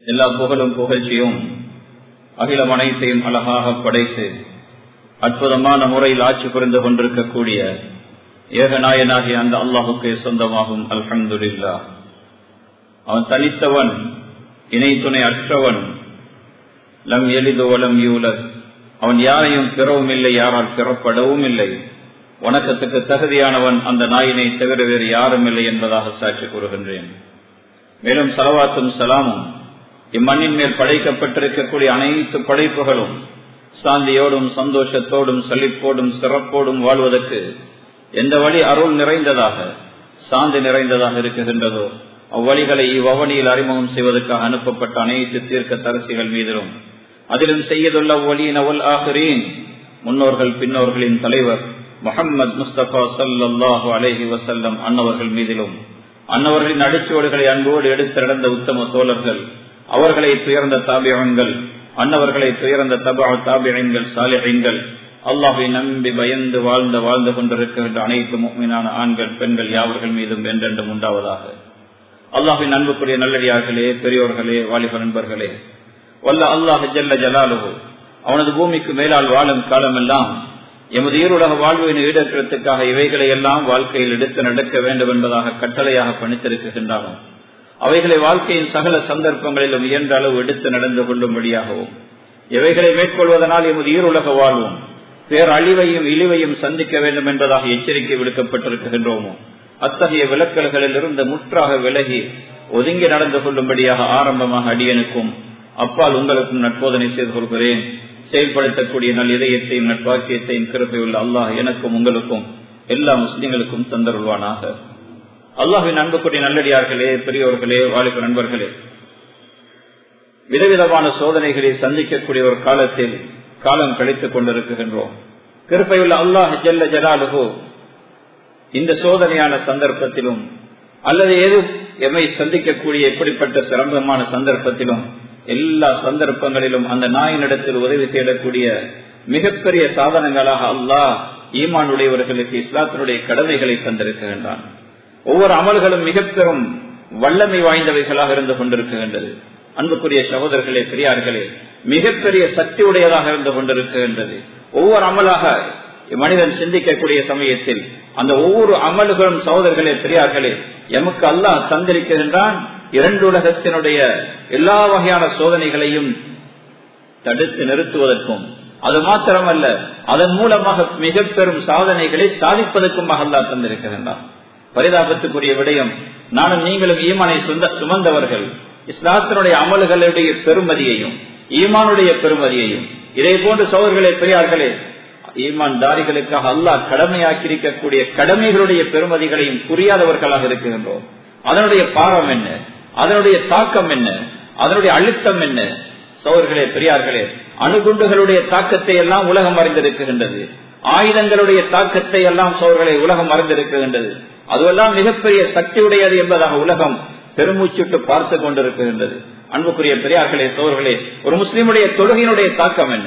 எல்லா புகழும் புகழ்ச்சியும் அகிலம் அனைத்தையும் அழகாக படைத்து அற்புதமான முறையில் ஆட்சி புரிந்து கொண்டிருக்கக்கூடிய ஏகநாயனாகிய அந்த அல்லாஹுக்கு சொந்தமாகும் அல்ஹம்துல்லா அவன் தனித்தவன் இணை துணை அற்றவன் லம் எளிதுவலம் யூலர் அவன் யாரையும் பிறவும் இல்லை யாரால் பிறப்படவும் இல்லை வணக்கத்துக்கு தகுதியானவன் அந்த நாயினை தவிர வேறு யாரும் இல்லை என்பதாக சாட்சி கூறுகின்றேன் மேலும் சலவாத்தும் சலாமும் இம்மண்ணின் மேல் படைக்கப்பட்டிருக்கக்கூடிய அனைத்து படைப்புகளும் சாந்தியோடும் சந்தோஷத்தோடும் செழிப்போடும் சிறப்போடும் வாழ்வதற்கு எந்த வழி அருள் நிறைந்ததாக சாந்தி நிறைந்ததாக இருக்குகின்றதோ அவ்வழிகளை இவ்வவனியில் அறிமுகம் செய்வதற்காக அனுப்பப்பட்ட அனைத்து தீர்க்க தரசிகள் மீதிலும் அதிலும் செய்யதுள்ள ஒலியின் அவல் ஆகிறேன் முன்னோர்கள் பின்னோர்களின் தலைவர் முகமது முஸ்தபா சல்லாஹு அலஹி வசல்லம் அன்னவர்கள் மீதிலும் அன்னவர்களின் அடிச்சுவடுகளை அன்போடு எடுத்து நடந்த உத்தம தோழர்கள் அவர்களை துயர்ந்த தாபியங்கள் அன்னவர்களை துயர்ந்த தபா தாபியங்கள் சாலிஹங்கள் அல்லாஹை நம்பி பயந்து வாழ்ந்து வாழ்ந்து கொண்டிருக்கின்ற அனைத்து மீனான ஆண்கள் பெண்கள் யாவர்கள் மீதும் என்றென்றும் உண்டாவதாக அல்லாஹின் அன்புக்குரிய நல்லடியார்களே பெரியோர்களே வாலிப நண்பர்களே வல்ல அல்லாஹ் ஜல்ல ஜலாலுகு அவனது பூமிக்கு மேலால் வாழும் காலமெல்லாம் எமது ஈருலக வாழ்வின் ஈடேற்றத்துக்காக இவைகளை எல்லாம் வாழ்க்கையில் எடுத்து நடக்க வேண்டும் என்பதாக கட்டளையாக பணித்திருக்கின்றாலும் அவைகளை வாழ்க்கையின் சகல சந்தர்ப்பங்களிலும் இயன்ற அளவு எடுத்து நடந்து கொள்ளும்படியாகவும் இவைகளை மேற்கொள்வதனால் எமது ஈருலக வாழ்வும் பேரழிவையும் இழிவையும் சந்திக்க வேண்டும் என்பதாக எச்சரிக்கை விடுக்கப்பட்டிருக்கின்றோமோ அத்தகைய விலக்கல்களில் இருந்து முற்றாக விலகி ஒதுங்கி நடந்து கொள்ளும்படியாக ஆரம்பமாக அடியனுக்கும் அப்பால் உங்களுக்கும் நட்போதனை செய்து கொள்கிறேன் செயல்படுத்தக்கூடிய நல் இதயத்தையும் நட்பாக்கியத்தையும் கிருப்பையுள்ள அல்லாஹ் எனக்கும் உங்களுக்கும் எல்லா முஸ்லிம்களுக்கும் தந்தருள்வானாக அல்லாஹின் அன்புக்குரிய நல்லடியார்களே பெரியோர்களே வாலிப நண்பர்களே விதவிதமான சோதனைகளை சந்திக்கக்கூடிய ஒரு காலத்தில் காலம் கழித்துக் கொண்டிருக்கின்றோம் கிருப்பையுள்ள அல்லாஹ் ஜல்ல ஜலாலுகோ இந்த சோதனையான சந்தர்ப்பத்திலும் அல்லது ஏது எம்மை சந்திக்கக்கூடிய எப்படிப்பட்ட சிரமமான சந்தர்ப்பத்திலும் எல்லா சந்தர்ப்பங்களிலும் அந்த நாயினிடத்தில் உதவி தேடக்கூடிய மிகப்பெரிய சாதனங்களாக அல்லாஹ் ஈமான் உடையவர்களுக்கு இஸ்லாத்தினுடைய கடமைகளை தந்திருக்கின்றான் ஒவ்வொரு அமல்களும் மிக பெரும் வல்லமை வாய்ந்தவைகளாக இருந்து கொண்டிருக்கின்றது அன்புக்குரிய சகோதரர்களே பெரியார்களே மிகப்பெரிய சக்தி உடையதாக இருந்து கொண்டிருக்கின்றது ஒவ்வொரு அமலாக மனிதன் சிந்திக்கக்கூடிய சமயத்தில் அந்த ஒவ்வொரு அமல்களும் சகோதரர்களே பெரியார்களே எமக்கு அல்லாஹ் தந்திருக்கின்றான் இரண்டு உலகத்தினுடைய எல்லா வகையான சோதனைகளையும் தடுத்து நிறுத்துவதற்கும் அது மாத்திரமல்ல அதன் மூலமாக மிக பெரும் சாதனைகளை சாதிப்பதற்கும் அல்லா தந்திருக்கின்றான் பரிதாபத்துக்குரிய விடயம் நானும் நீங்களும் ஈமானை சுமந்தவர்கள் இஸ்லாத்தினுடைய அமல்களுடைய பெருமதியையும் ஈமானுடைய பெருமதியையும் இதே போன்று சோதர்களே பெரியார்களே ஈமான் தாரிகளுக்காக அல்லாஹ் கடமையாக்கியிருக்கக்கூடிய கடமைகளுடைய பெருமதிகளையும் புரியாதவர்களாக இருக்கின்றோம் அதனுடைய பாரம் என்ன அதனுடைய தாக்கம் என்ன அதனுடைய அழுத்தம் என்ன சோழர்களே பெரியார்களே அணுகுண்டுகளுடைய தாக்கத்தை எல்லாம் உலகம் அறிந்திருக்கின்றது ஆயுதங்களுடைய தாக்கத்தை எல்லாம் சோழர்களை உலகம் அறிந்திருக்கின்றது அதுவெல்லாம் மிகப்பெரிய சக்தி உடையது என்பதாக உலகம் பெருமூச்சுட்டு பார்த்து கொண்டிருக்கின்றது அன்புக்குரிய பெரியார்களே சோழர்களே ஒரு முஸ்லிமுடைய தொழுகையினுடைய தாக்கம் என்ன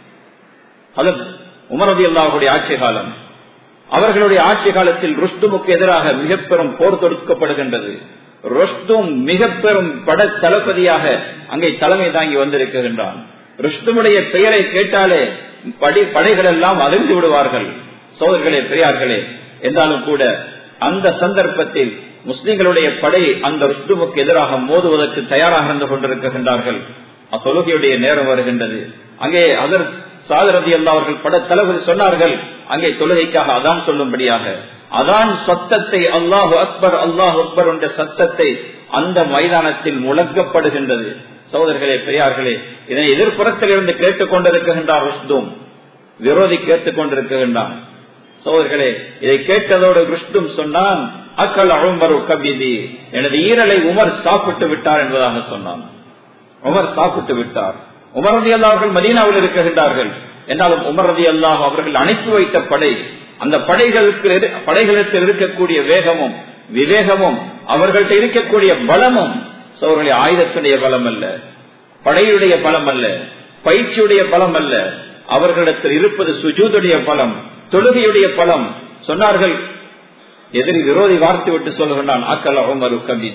அது உமரதி அல்லாவுடைய ஆட்சி காலம் அவர்களுடைய ஆட்சி காலத்தில் ருஸ்துமுக்கு எதிராக மிக பெரும் போர் தொடுக்கப்படுகின்றது ருஸ்தும் மிக பெரும் பட தளபதியாக அங்கே தலைமை தாங்கி வந்திருக்கின்றான் ருஸ்துமுடைய பெயரை கேட்டாலே படி படைகள் எல்லாம் அறிந்து விடுவார்கள் சோதர்களே பெரியார்களே என்றாலும் கூட அந்த சந்தர்ப்பத்தில் முஸ்லிம்களுடைய படை அந்த ருஸ்துமுக்கு எதிராக மோதுவதற்கு தயாராக இருந்து கொண்டிருக்கின்றார்கள் அத்தொழுகையுடைய நேரம் வருகின்றது அங்கே அதர் சாதரதி அல்லா அவர்கள் பட தளபதி சொன்னார்கள் அங்கே தொழுகைக்காக அதான் சொல்லும்படியாக அதான் சத்தத்தை அல்லாஹு அக்பர் அல்லாஹு அக்பர் என்ற சத்தத்தை அந்த மைதானத்தில் முழக்கப்படுகின்றது சகோதரர்களே பெரியார்களே இதனை எதிர்ப்புறத்தில் இருந்து கேட்டுக் கொண்டிருக்கின்றார் ருஷ்தும் விரோதி கேட்டுக் கொண்டிருக்கின்றான் சகோதரர்களே இதை கேட்டதோடு ருஷ்தும் சொன்னான் அக்கல் அழும்பரு கபிதி எனது ஈரலை உமர் சாப்பிட்டு விட்டார் என்பதாக சொன்னான் உமர் சாப்பிட்டு விட்டார் உமர் ரதி அல்லா அவர்கள் மதீனாவில் இருக்கின்றார்கள் என்றாலும் உமர் ரதி அல்லாஹ் அவர்கள் அனுப்பி வைத்த படை அந்த படைகளுக்கு படைகளுக்கு இருக்கக்கூடிய வேகமும் விவேகமும் அவர்கள்ட்ட இருக்கக்கூடிய பலமும் சோழர்களுடைய ஆயுதத்துடைய பலம் அல்ல படையுடைய பலம் அல்ல பயிற்சியுடைய பலம் அல்ல அவர்களிடத்தில் இருப்பது சுஜூதுடைய பலம் தொழுகையுடைய பலம் சொன்னார்கள் எதிரி விரோதி வார்த்தை விட்டு சொல்லுகின்றான் அக்கல் உமரு கபிதி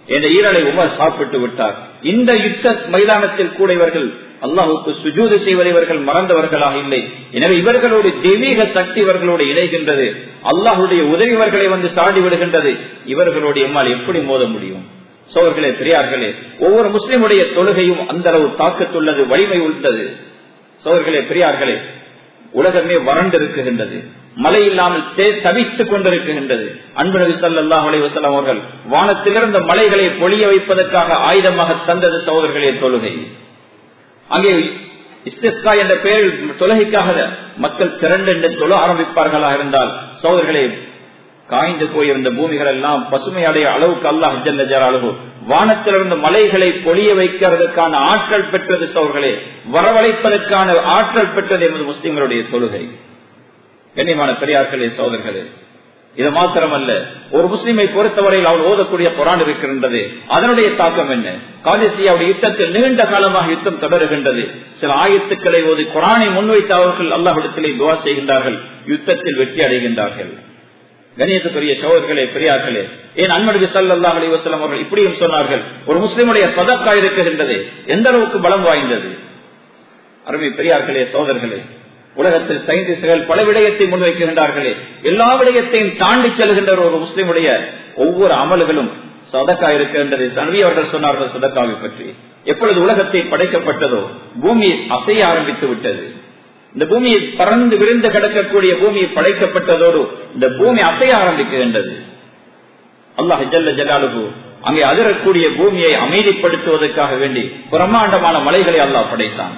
என்ற ஈரலை உமர் சாப்பிட்டு விட்டார் இந்த யுத்த மைதானத்தில் கூட இவர்கள் அல்லாஹுக்கு சுஜூது செய்வதை இவர்கள் மறந்தவர்களாக இல்லை எனவே இவர்களோடு தெய்வீக சக்தி இவர்களோடு இணைகின்றது அல்லாஹுடைய உதவி இவர்களை வந்து சாடி விடுகின்றது இவர்களோடு எம்மால் எப்படி மோத முடியும் சோழர்களே பெரியார்களே ஒவ்வொரு முஸ்லிமுடைய தொழுகையும் அந்த அளவு தாக்கத்துள்ளது வலிமை உள்ளது சோழர்களே பெரியார்களே உலகமே வறண்டிருக்குகின்றது மழை இல்லாமல் தவித்துக் கொண்டிருக்கின்றது அன்பு நபி சல்லாஹ் அலைவசலம் அவர்கள் வானத்திலிருந்த மலைகளை பொழிய வைப்பதற்காக ஆயுதமாக தந்தது சகோதரர்களே தொழுகை அங்கே இஸ்திஸ்கா என்ற பெயரில் தொழுகைக்காக மக்கள் திரண்டு என்று தொழ ஆரம்பிப்பார்களா இருந்தால் சோதர்களே காய்ந்து போயிருந்த பூமிகள் எல்லாம் பசுமையடைய அளவுக்கு அல்லாஹ் ஜல்ல அளவு வானத்திலிருந்து மலைகளை பொழிய வைக்கிறதுக்கான ஆற்றல் பெற்றது சோர்களே வரவழைப்பதற்கான ஆற்றல் பெற்றது என்பது முஸ்லிம்களுடைய தொழுகை கண்ணியமான பெரியார்களே சோதர்களே இது மாத்திரமல்ல ஒரு முஸ்லிமை பொறுத்தவரையில் அவள் ஓதக்கூடிய குரான் இருக்கின்றது அதனுடைய தாக்கம் என்ன காலிசியாவுடைய யுத்தத்தில் நீண்ட காலமாக யுத்தம் தொடருகின்றது சில ஆயத்துக்களை ஓதி குரானை முன்வைத்து அவர்கள் அல்லாஹிடத்திலே துவா செய்கின்றார்கள் யுத்தத்தில் வெற்றி அடைகின்றார்கள் கணியத்துக்குரிய சோழர்களே பெரியார்களே ஏன் அன்மடி சல்லாஹ் அலி வசலம் அவர்கள் இப்படியும் சொன்னார்கள் ஒரு முஸ்லிமுடைய சதக்கா இருக்குகின்றது எந்த அளவுக்கு பலம் வாய்ந்தது அருமை பெரியார்களே சோதர்களே உலகத்தில் சயின்டிஸ்டுகள் பல விடயத்தை முன்வைக்கின்றார்களே எல்லா விடயத்தையும் தாண்டி செல்கின்ற ஒரு முஸ்லிமுடைய ஒவ்வொரு அமல்களும் சதக்கா இருக்கின்றது சனவி அவர்கள் சொன்னார்கள் சதக்காவை பற்றி எப்பொழுது உலகத்தை படைக்கப்பட்டதோ பூமி அசைய ஆரம்பித்து விட்டது இந்த பூமியை பறந்து விழுந்து கிடக்கக்கூடிய பூமியை படைக்கப்பட்டதோடு இந்த பூமி அசைய ஆரம்பிக்கின்றது அல்லாஹ் ஜல்ல ஜலாலுகு அங்கே அதிரக்கூடிய பூமியை அமைதிப்படுத்துவதற்காக வேண்டி பிரம்மாண்டமான மலைகளை அல்லாஹ் படைத்தான்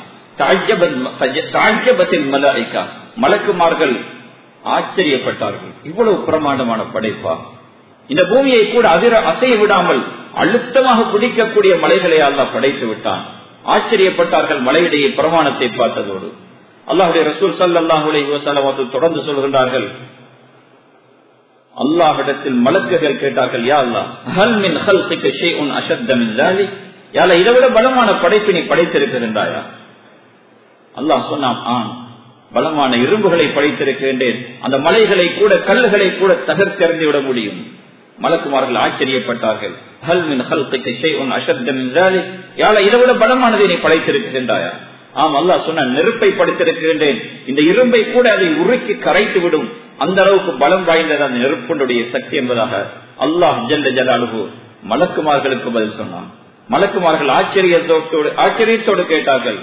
மலக்குமார்கள் ஆச்சரியப்பட்டார்கள் இவ்வளவு பிரமாண்டமான படைப்பா இந்த பூமியை கூட அதிர அசைய விடாமல் அழுத்தமாக பிடிக்கக்கூடிய மலைகளை அல்லாஹ் படைத்து விட்டான் ஆச்சரியப்பட்டார்கள் மலையிடையே பிரமாணத்தை பார்த்ததோடு அல்லாஹுடைய ரசூல் சல்லாஹுலே தொடர்ந்து சொல்கின்றார்கள் அல்லாஹிடத்தில் மலக்குகள் கேட்டார்கள் யா அல்லா ஹல் மின் ஹல்கிக்கு ஷேஉன் அஷத்த மின் ذلك யால இதை விட பலமான படைப்பு நீ படைத்திருக்கின்றாயா அல்லாஹ் சொன்னான் ஆம் பலமான இரும்புகளை படைத்திருக்கின்றேன் அந்த மலைகளை கூட கல்லுகளை கூட தகர்த்தெறிந்து விட முடியும் மலக்குமார்கள் ஆச்சரியப்பட்டார்கள் ஹல் மின் ஹல்கிக்கு ஷேஉன் அஷத்த மின் ذلك யால இதை விட பலமானதை நீ படைத்திருக்கின்றாயா ஆம் அல்லா சொன்ன நெருப்பை படைத்திருக்கின்றேன் இந்த இரும்பை கூட அதை உருக்கி கரைத்து விடும் அந்த அளவுக்கு பலம் வாய்ந்தது அந்த நெருப்புடைய சக்தி என்பதாக அல்லாஹ் ஜல்ல ஜலாலுகு மலக்குமார்களுக்கு பதில் சொன்னான் மலக்குமார்கள் ஆச்சரியத்தோடு ஆச்சரியத்தோடு கேட்டார்கள்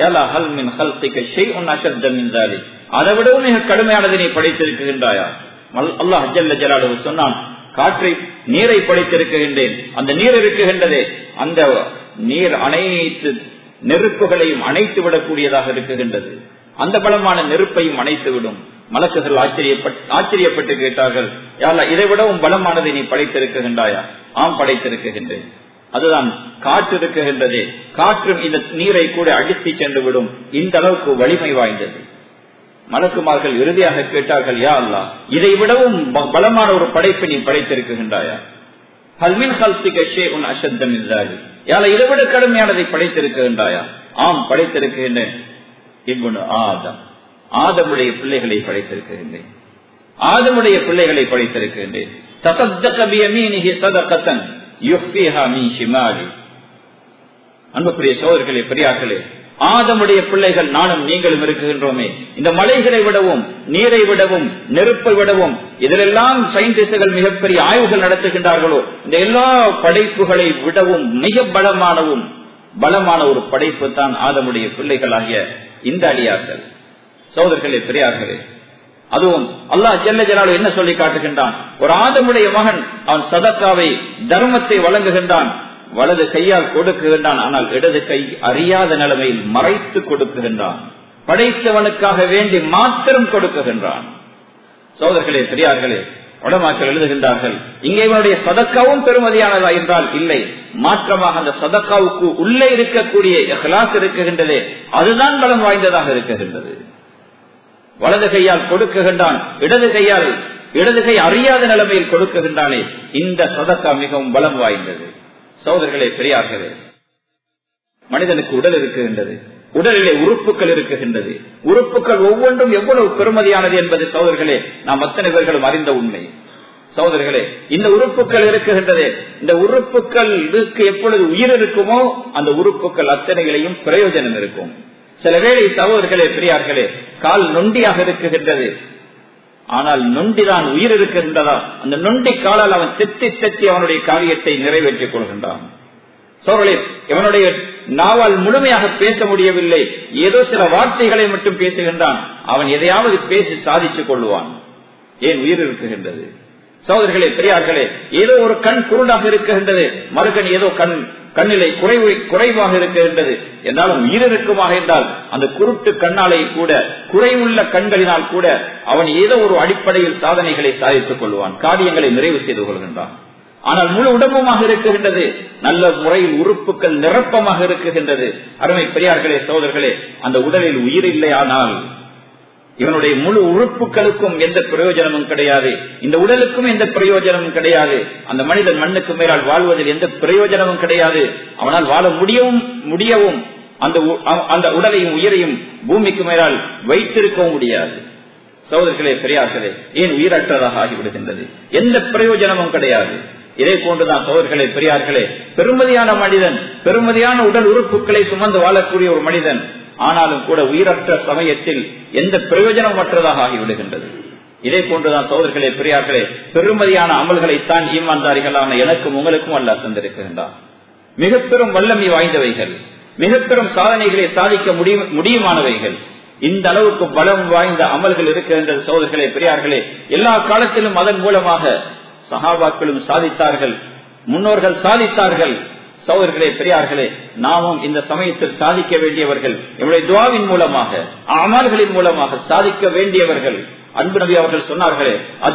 அதை விடவும் மிக கடுமையானதை நீ படைத்திருக்கின்றாயா அல்லாஹ் ஜல்ல ஜலாலுகு சொன்னான் காற்றை நீரை படைத்திருக்கின்றேன் அந்த நீர் இருக்குகின்றதே அந்த நீர் அனைத்து நெருப்புகளையும் அணைத்து விடக்கூடியதாக இருக்குகின்றது அந்த பலமான நெருப்பையும் அணைத்து விடும் மலக்குகள் ஆச்சரியப்பட்டு ஆச்சரியப்பட்டு கேட்டார்கள் யாரா இதை விடவும் பலமானதை நீ படைத்திருக்கின்றாயா ஆம் படைத்திருக்கின்றேன் அதுதான் காற்று இருக்குகின்றதே காற்றும் இந்த நீரை கூட அடித்து சென்று விடும் இந்த அளவுக்கு வலிமை வாய்ந்தது மலக்குமார்கள் இறுதியாக கேட்டார்கள் யா அல்லா இதை விடவும் பலமான ஒரு படைப்பை நீ படைத்திருக்கின்றாயா ஹல்மின் ஹல்சிக ஷேஉன் அஷத்தம் இல்லாது யால இதை விட கடுமையானதை படைத்திருக்கின்றாயா ஆம் படைத்திருக்கின்றேன் இவ்வுனு ஆதம் ஆதமுடைய பிள்ளைகளை படைத்திருக்கின்றேன் ஆதமுடைய பிள்ளைகளை படைத்திருக்கின்றேன் அன்புக்குரிய சோதர்களே பெரியார்களே ஆதமுடைய பிள்ளைகள் நானும் நீங்களும் இருக்குகின்றோமே இந்த மலைகளை விடவும் நீரை விடவும் நெருப்பை விடவும் இதிலெல்லாம் சயின்டிஸ்டுகள் மிகப்பெரிய ஆய்வுகள் நடத்துகின்றார்களோ இந்த எல்லா படைப்புகளை விடவும் மிக பலமானவும் பலமான ஒரு படைப்பு தான் ஆதமுடைய பிள்ளைகளாகிய இந்த அடியார்கள் சோதர்களே பெரியார்களே அதுவும் அல்லாஹ் ஜெல்ல ஜலாலு என்ன சொல்லி காட்டுகின்றான் ஒரு ஆதமுடைய மகன் அவன் சதக்காவை தர்மத்தை வழங்குகின்றான் வலது கையால் கொடுக்குகின்றான் ஆனால் இடது கை அறியாத நிலைமையில் மறைத்து கொடுக்குகின்றான் படைத்தவனுக்காக வேண்டி மாத்திரம் கொடுக்குகின்றான் சோதர்களே பெரியார்களே உடமாக்கள் எழுதுகின்றார்கள் இங்கே இவனுடைய சதக்காவும் பெருமதியானதா என்றால் இல்லை மாற்றமாக அந்த சதக்காவுக்கு உள்ளே இருக்கக்கூடிய கிளாஸ் இருக்குகின்றதே அதுதான் பலம் வாய்ந்ததாக இருக்குகின்றது வலது கையால் கொடுக்குகின்றான் இடது கையால் இடது கை அறியாத நிலைமையில் கொடுக்குகின்றானே இந்த சதக்கா மிகவும் பலம் வாய்ந்தது சோதர்களே பெரியார்களே மனிதனுக்கு உடல் இருக்குகின்றது உடலிலே உறுப்புகள் இருக்குகின்றது உறுப்புகள் ஒவ்வொன்றும் எவ்வளவு பெருமதியானது என்பது சோதர்களே நாம் அத்தனை பேர்களும் அறிந்த உண்மை சகோதரர்களே இந்த உறுப்புகள் இருக்குகின்றது இந்த உறுப்புகளுக்கு எப்பொழுது உயிர் இருக்குமோ அந்த உறுப்புகள் அத்தனைகளையும் பிரயோஜனம் இருக்கும் சில வேளை சகோதரர்களே பெரியார்களே கால் நொண்டியாக இருக்குகின்றது ஆனால் நொண்டிதான் உயிர் இருக்கின்றதா அந்த நொண்டி காலால் அவன் தெத்தி தெத்தி அவனுடைய காரியத்தை நிறைவேற்றிக் கொள்கின்றான் சோழர்களே இவனுடைய நாவால் முழுமையாக பேச முடியவில்லை ஏதோ சில வார்த்தைகளை மட்டும் பேசுகின்றான் அவன் எதையாவது பேசி சாதித்துக் கொள்வான் ஏன் உயிர் இருக்குகின்றது சகோதரர்களே பெரியார்களே ஏதோ ஒரு கண் குருடாக இருக்குகின்றது மறுகண் ஏதோ கண் கண்ணிலை குறைவு குறைவாக இருக்கின்றது என்றாலும் உயிர் இருக்குமாக என்றால் அந்த குருட்டு கண்ணாலை கூட குறைவுள்ள கண்களினால் கூட அவன் ஏதோ ஒரு அடிப்படையில் சாதனைகளை சாதித்துக் கொள்வான் காரியங்களை நிறைவு செய்து கொள்கின்றான் ஆனால் முழு உடம்புமாக இருக்குகின்றது நல்ல முறையில் உறுப்புகள் நிரப்பமாக இருக்குகின்றது அருமை பெரியார்களே சோதர்களே அந்த உடலில் உயிர் இல்லையானால் இவனுடைய முழு உறுப்புகளுக்கும் எந்த பிரயோஜனமும் கிடையாது இந்த உடலுக்கும் எந்த பிரயோஜனமும் கிடையாது அந்த மனிதன் மண்ணுக்கு மேலால் வாழ்வதில் எந்த பிரயோஜனமும் கிடையாது அவனால் வாழ முடியவும் முடியவும் அந்த அந்த உடலையும் உயிரையும் பூமிக்கு மேலால் வைத்திருக்கவும் முடியாது சகோதரர்களே பெரியார்களே ஏன் உயிரற்றதாக ஆகிவிடுகின்றது எந்த பிரயோஜனமும் கிடையாது இதே போன்றுதான் சோதர்களே பெரியார்களே பெருமதியான மனிதன் பெருமதியான உடல் உறுப்புகளை சுமந்து வாழக்கூடிய ஒரு மனிதன் ஆனாலும் கூட உயிரற்ற சமயத்தில் எந்த பிரயோஜனமற்றதாக ஆகிவிடுகின்றது இதே போன்றுதான் சோதர்களே பெரியார்களே பெருமதியான அமல்களைத்தான் ஈமான்தாரிகளான எனக்கும் உங்களுக்கும் அல்ல தந்திருக்கின்றார் மிக பெரும் வல்லமை வாய்ந்தவைகள் மிக பெரும் சாதனைகளை சாதிக்க முடியுமானவைகள் இந்த அளவுக்கு பலம் வாய்ந்த அமல்கள் இருக்கின்ற சோதர்களே பெரியார்களே எல்லா காலத்திலும் அதன் மூலமாக சகாபாக்களும் சாதித்தார்கள் முன்னோர்கள் சாதித்தார்கள் சோதர்களே பெரியார்களே நாமும் இந்த சமயத்தில் சாதிக்க வேண்டியவர்கள் என்னுடைய துவாவின் மூலமாக அமல்களின் மூலமாக சாதிக்க வேண்டியவர்கள் அன்பு நபி அவர்கள் சொன்னார்களே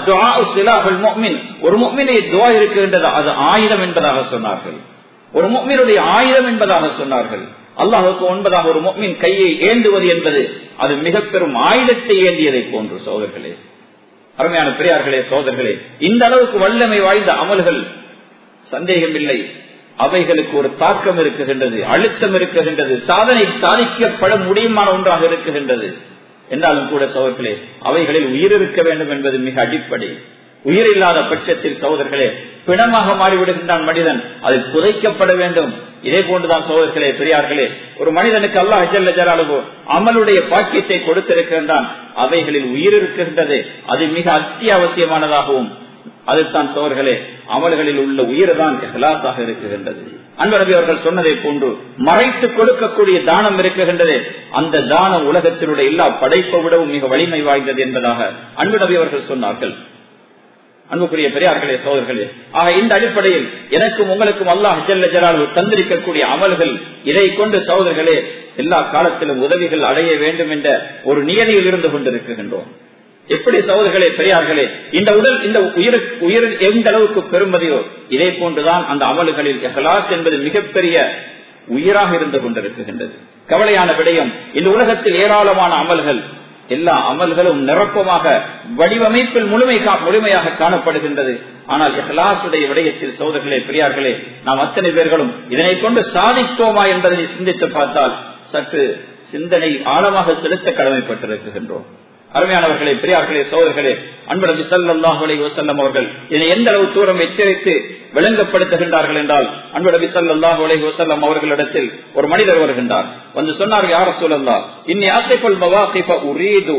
ஒரு மொம்மினை துவா இருக்கின்றது அது ஆயுதம் என்பதாக சொன்னார்கள் ஒரு மொம்மினுடைய ஆயுதம் என்பதாக சொன்னார்கள் அல்லாஹுக்கு ஒன்பதாக ஒரு மொம்மின் கையை ஏந்துவது என்பது அது மிக பெரும் ஆயுதத்தை ஏந்தியதை போன்று சோதர்களே அருமையான பெரியார்களே சோதர்களே இந்த அளவுக்கு வல்லமை வாய்ந்த அமல்கள் சந்தேகமில்லை அவைகளுக்கு ஒரு தாக்கம் இருக்குகின்றது அழுத்தம் இருக்குகின்றது சாதனை சாதிக்கப்பட முடியுமான ஒன்றாக இருக்குகின்றது என்றாலும் கூட சோதர்களே அவைகளில் உயிர் இருக்க வேண்டும் என்பது மிக அடிப்படை உயிர் இல்லாத பட்சத்தில் சகோதரர்களே பிணமாக மாறிவிடுகின்றான் மனிதன் அது புதைக்கப்பட வேண்டும் இதே போன்றுதான் சோதர்களே பெரியார்களே ஒரு மனிதனுக்கு அல்லாஹ் ஜல்ல ஜலாலுவோ அமலுடைய பாக்கியத்தை கொடுத்திருக்கின்றான் அவைகளில் உயிர் இருக்கின்றது அது மிக அத்தியாவசியமானதாகவும் அதுதான் சோர்களே அமல்களில் உள்ள உயிர் தான் ஹலாசாக இருக்குகின்றது அன்பரபி அவர்கள் சொன்னதை போன்று மறைத்து கொடுக்கக்கூடிய தானம் இருக்குகின்றது அந்த தானம் உலகத்தினுடைய எல்லா படைப்பை விடவும் மிக வலிமை வாய்ந்தது என்பதாக அன்பு நபி அவர்கள் சொன்னார்கள் அன்புக்குரிய பெரியார்களே சோதர்களே ஆக இந்த அடிப்படையில் எனக்கும் உங்களுக்கும் அல்லாஹ் ஜல்ல ஜலால் தந்திருக்கக்கூடிய அமல்கள் இதை கொண்டு சோதர்களே எல்லா காலத்திலும் உதவிகள் அடைய வேண்டும் என்ற ஒரு நியதியில் இருந்து கொண்டிருக்கின்றோம் எப்படி சகோதரர்களே பெரியார்களே இந்த உடல் இந்த உயிர் உயிர் எந்த அளவுக்கு பெருமதியோ இதே போன்றுதான் அந்த அமல்களில் எஹலாஸ் என்பது மிகப்பெரிய உயிராக இருந்து கொண்டிருக்கின்றது கவலையான விடயம் இந்த உலகத்தில் ஏராளமான அமல்கள் எல்லா அமல்களும் நிரப்பமாக வடிவமைப்பில் முழுமை முழுமையாக காணப்படுகின்றது ஆனால் எஹலாசுடைய விடயத்தில் சோதர்களே பெரியார்களே நாம் அத்தனை பேர்களும் இதனை கொண்டு சாதித்தோமா என்பதை சிந்தித்து பார்த்தால் சற்று சிந்தனை ஆழமாக செலுத்த கடமைப்பட்டிருக்கின்றோம் அருமையானவர்களே பெரியார்களே சோதர்களே அன்பரபி சல்லாஹ் வசல்லம் அவர்கள் இதனை எந்த அளவு தூரம் எச்சரித்து விளங்கப்படுத்துகின்றார்கள் என்றால் அன்பரபி சல்லாஹ் வசல்லம் அவர்களிடத்தில் ஒரு மனிதர் வருகின்றார் வந்து சொன்னார் யார சூழல்லா இன்னி ஆசைப்பல் மவாசிப உரீது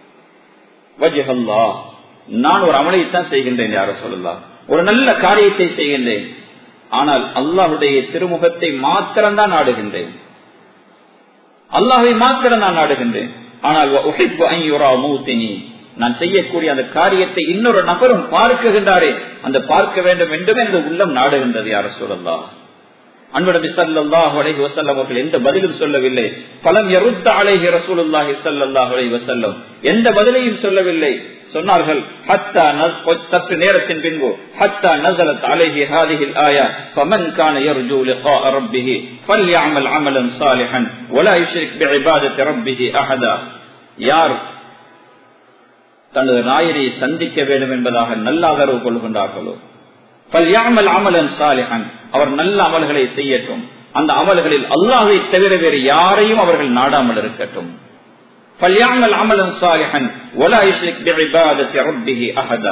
வஜஹல்லா நான் ஒரு அமலைத்தான் செய்கின்றேன் யார சொல்லலாம் ஒரு நல்ல காரியத்தை செய்கின்றேன் ஆனால் அல்லாஹுடைய திருமுகத்தை மாத்திரம்தான் நாடுகின்றேன் அல்லாஹை மாத்திரம் நான் நாடுகின்றேன் ஆனால் நான் செய்யக்கூடிய அந்த காரியத்தை இன்னொரு நபரும் பார்க்குகின்றாரே அந்த பார்க்க வேண்டும் என்றும் என்று உள்ளம் நாடுகின்றது யார சொல்லல்லா அன்புடபி சல்லாஹ் அலைஹி வசல்லம் அவர்கள் எந்த பதிலும் சொல்லவில்லை பலம் எருத்த அலைஹி ரசூலுல்லாஹி சல்லாஹ் அலைஹி வசல்லம் எந்த பதிலையும் சொல்லவில்லை சொன்னார்கள் சற்று நேரத்தின் பின்பு ஹத்தா நசலத் அலைஹி ஹாதிஹில் ஆயா ஃபமன் கான யர்ஜூ லிகாஅ ரப்பிஹி ஃபல்யஅமல் அமலன் சாலிஹன் வலா யுஷ்ரிக் பிஇபாதத்தி ரப்பிஹி அஹதா யார் தனது நாயனை சந்திக்க வேண்டும் என்பதாக நல்ல ஆதரவு கொள்கின்றார்களோ ஃபல்யஅமல் அமலன் சாலிஹன் அவர் நல்ல அமல்களை செய்யட்டும் அந்த அமல்களில் அல்லாஹை தவிர வேறு யாரையும் அவர்கள் நாடாமல் இருக்கட்டும் فليعمل عملا صالحا ولا يشرك بعبادة ربه أحدا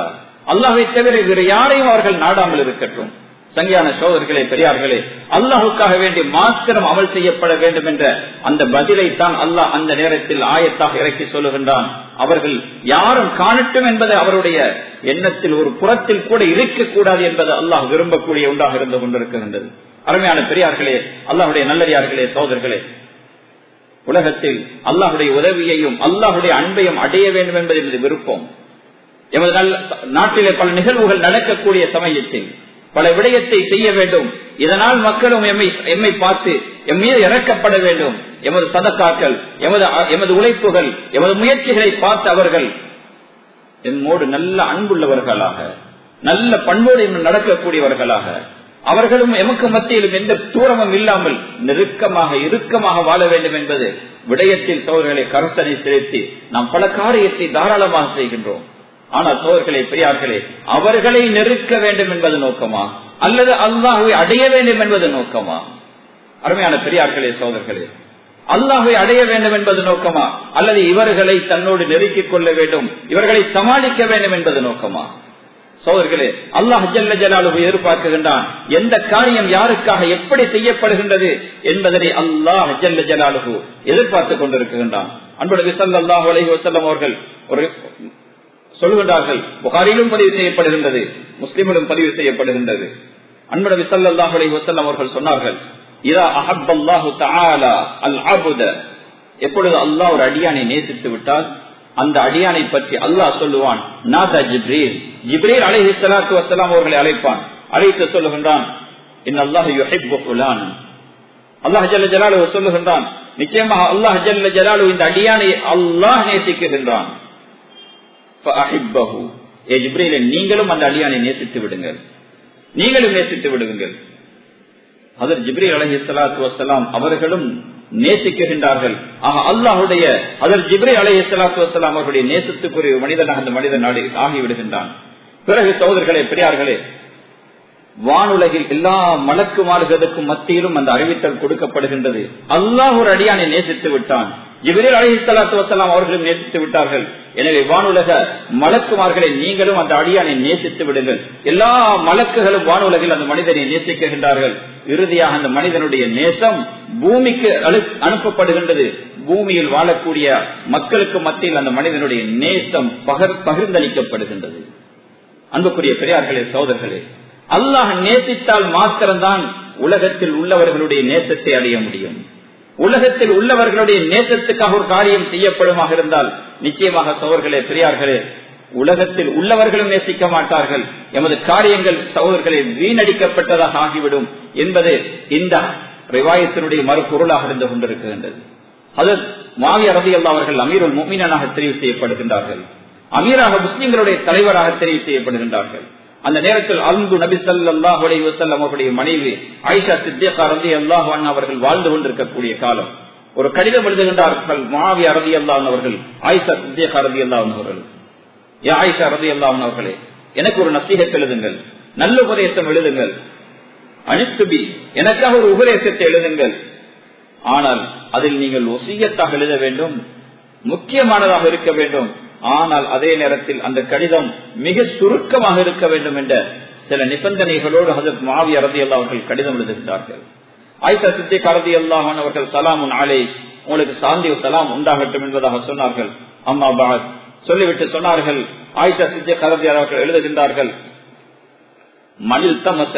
அல்லாஹை தவிர வேறு யாரையும் அவர்கள் நாடாமல் இருக்கட்டும் சங்கியான சோதர்களே பெரியார்களே அல்லாஹுக்காக வேண்டி மாத்திரம் அமல் செய்யப்பட வேண்டும் என்ற அந்த பதிலை தான் அல்லாஹ் அந்த நேரத்தில் ஆயத்தாக இறக்கி சொல்லுகின்றான் அவர்கள் யாரும் காணட்டும் என்பது அவருடைய எண்ணத்தில் ஒரு புறத்தில் கூட இருக்கக்கூடாது என்பது அல்லாஹ் விரும்பக்கூடிய ஒன்றாக இருந்து கொண்டிருக்கின்றது அருமையான பெரியார்களே அல்லாஹுடைய நல்லடியார்களே சோதர்களே உலகத்தில் அல்லாஹுடைய உதவியையும் அல்லாஹுடைய அன்பையும் அடைய வேண்டும் என்பது எனது விருப்பம் எமது நல்ல நாட்டிலே பல நிகழ்வுகள் நடக்கக்கூடிய சமயத்தில் பல விடயத்தை செய்ய வேண்டும் இதனால் மக்களும் எம்மை எம்மை பார்த்து எம் மீது இறக்கப்பட வேண்டும் எமது சதக்காக்கள் எமது எமது உழைப்புகள் எமது முயற்சிகளை பார்த்து அவர்கள் எம்மோடு நல்ல அன்புள்ளவர்களாக நல்ல பண்போடு நடக்கக்கூடியவர்களாக அவர்களும் எமக்கு மத்தியிலும் எந்த தூரமும் இல்லாமல் நெருக்கமாக இறுக்கமாக வாழ வேண்டும் என்பது விடயத்தில் சோழர்களை கருத்தனை செலுத்தி நாம் பல காரியத்தை தாராளமாக செய்கின்றோம் ஆனால் சோழர்களே பெரியார்களே அவர்களை நெருக்க வேண்டும் என்பது நோக்கமா அல்லது அல்லாஹுவை அடைய வேண்டும் என்பது நோக்கமா அருமையான பெரியார்களே சோதர்களே அல்லாஹை அடைய வேண்டும் என்பது நோக்கமா அல்லது இவர்களை தன்னோடு நெருக்கிக் கொள்ள வேண்டும் இவர்களை சமாளிக்க வேண்டும் என்பது நோக்கமா சோதர்களே அல்லாஹ் ஜல்ல ஜலாலு எதிர்பார்க்குகின்றான் எந்த காரியம் யாருக்காக எப்படி செய்யப்படுகின்றது என்பதனை அல்லாஹ் ஜல்ல ஜலாலுகு எதிர்பார்த்துக் கொண்டிருக்கின்றான் அன்புடைய விசல் அல்லாஹ் அலஹி வசல்லம் அவர்கள் ஒரு சொல்லுகின்றார்கள் புகாரிலும் பதிவு செய்யப்படுகின்றது முஸ்லிமிலும் பதிவு செய்யப்படுகின்றது அன்புட விசல்லாஹ் அலி வசல்லம் அவர்கள் சொன்னார்கள் இதா அஹப்பல்லாஹு தஆலா அல் அபுத எப்பொழுது அல்லாஹ் ஒரு அடியானை நேசித்து விட்டால் அந்த அடியானை பற்றி அல்லாஹ் சொல்லுவான் நாதா ஜிப்ரீல் ஜிப்ரீல் அலைஹி ஸலாத்து வஸலாம் அவர்களை அழைப்பான் அழைத்து சொல்லுகின்றான் இன் அல்லாஹ் யுஹிப்பு ஃபுலான் அல்லாஹ் ஜல்ல ஜலாலுஹு சொல்லுகின்றான் நிச்சயமாக அல்லாஹ் ஜல்ல ஜலாலுஹு இந்த அடியானை அல்லாஹ் நேசிக்குகின்றான் நீங்களும் அந்த அடியானை நேசித்து விடுங்கள் நீங்களும் நேசித்து விடுங்கள் அதர் ஜிப்ரி அலஹி சலாத்து வசலாம் அவர்களும் நேசிக்கின்றார்கள் ஆக அல்லாஹுடைய அதர் ஜிப்ரி அலஹி சலாத்து வசலாம் அவர்களுடைய நேசத்துக்குரிய மனிதனாக அந்த மனிதன் நாடு ஆகிவிடுகின்றான் பிறகு சகோதரர்களே பெரியார்களே வானுலகில் எல்லா மலக்குமார்களுக்கும் மத்தியிலும் அந்த அறிவித்தல் கொடுக்கப்படுகின்றது அல்லாஹ் ஒரு அடியானை நேசித்து விட்டான் ஜிபிரில் அலஹி சலாத்து வசலாம் அவர்களும் நேசித்து விட்டார்கள் எனவே வானுலக மலக்குமார்களை நீங்களும் அந்த அடியானை நேசித்து விடுங்கள் எல்லா மலக்குகளும் வானுலகில் அந்த மனிதனை நேசிக்கின்றார்கள் இறுதியாக அந்த மனிதனுடைய நேசம் பூமிக்கு அனுப்பப்படுகின்றது பூமியில் வாழக்கூடிய மக்களுக்கு மத்தியில் அந்த மனிதனுடைய நேசம் பகர் பகிர்ந்தளிக்கப்படுகின்றது அன்புக்குரிய பெரியார்களே சோதர்களே அல்லாஹ் நேசித்தால் மாத்திரம்தான் உலகத்தில் உள்ளவர்களுடைய நேசத்தை அடைய முடியும் உலகத்தில் உள்ளவர்களுடைய நேசத்துக்காக ஒரு காரியம் செய்யப்படுமாக இருந்தால் நிச்சயமாக சோழர்களே பெரியார்களே உலகத்தில் உள்ளவர்களும் நேசிக்க மாட்டார்கள் எமது காரியங்கள் சகோதரர்களை வீணடிக்கப்பட்டதாக ஆகிவிடும் என்பது இந்த ரிவாயத்தினுடைய மறுபொருளாக இருந்து கொண்டிருக்கின்றது அது மாவி அரபி அல்லா அவர்கள் அமீருல் முமீனாக தெரிவு செய்யப்படுகின்றார்கள் அமீராக முஸ்லிம்களுடைய தலைவராக தெரிவு செய்யப்படுகின்றார்கள் அந்த நேரத்தில் அன்பு நபி சல்லாஹ் வசல்லம் அவருடைய மனைவி ஆயிஷா சித்தியகா ரதி அல்லாஹ் அவர்கள் வாழ்ந்து கொண்டிருக்கக்கூடிய காலம் ஒரு கடிதம் எழுதுகின்றார்கள் மாவி அரதி அல்லாஹ் அவர்கள் ஆயிஷா சித்தியகா ரதி அல்லாஹ் அவர்கள் ஏ ஆயிஷா ரதி அல்லாஹ் அவர்களே எனக்கு ஒரு நசீகத்தை எழுதுங்கள் நல்ல உபதேசம் எழுதுங்கள் அனித்துபி எனக்காக ஒரு உபதேசத்தை எழுதுங்கள் ஆனால் அதில் நீங்கள் ஒசியத்தாக எழுத வேண்டும் முக்கியமானதாக இருக்க வேண்டும் ஆனால் அதே நேரத்தில் அந்த கடிதம் மிக சுருக்கமாக இருக்க வேண்டும் என்ற சில நிபந்தனைகளோடு ஹசத் மாவி அரதி அல்லா அவர்கள் கடிதம் எழுதுகின்றார்கள் ஆயிஷா சித்தி கரதி அல்லாஹன் அவர்கள் சலாமுன் ஆலை உங்களுக்கு சாந்தி சலாம் உண்டாகட்டும் என்பதாக சொன்னார்கள் அம்மா பாத் சொல்லிவிட்டு சொன்னார்கள் ஆயிஷா சித்தி கரதி அவர்கள் எழுதுகின்றார்கள் மனில் தமச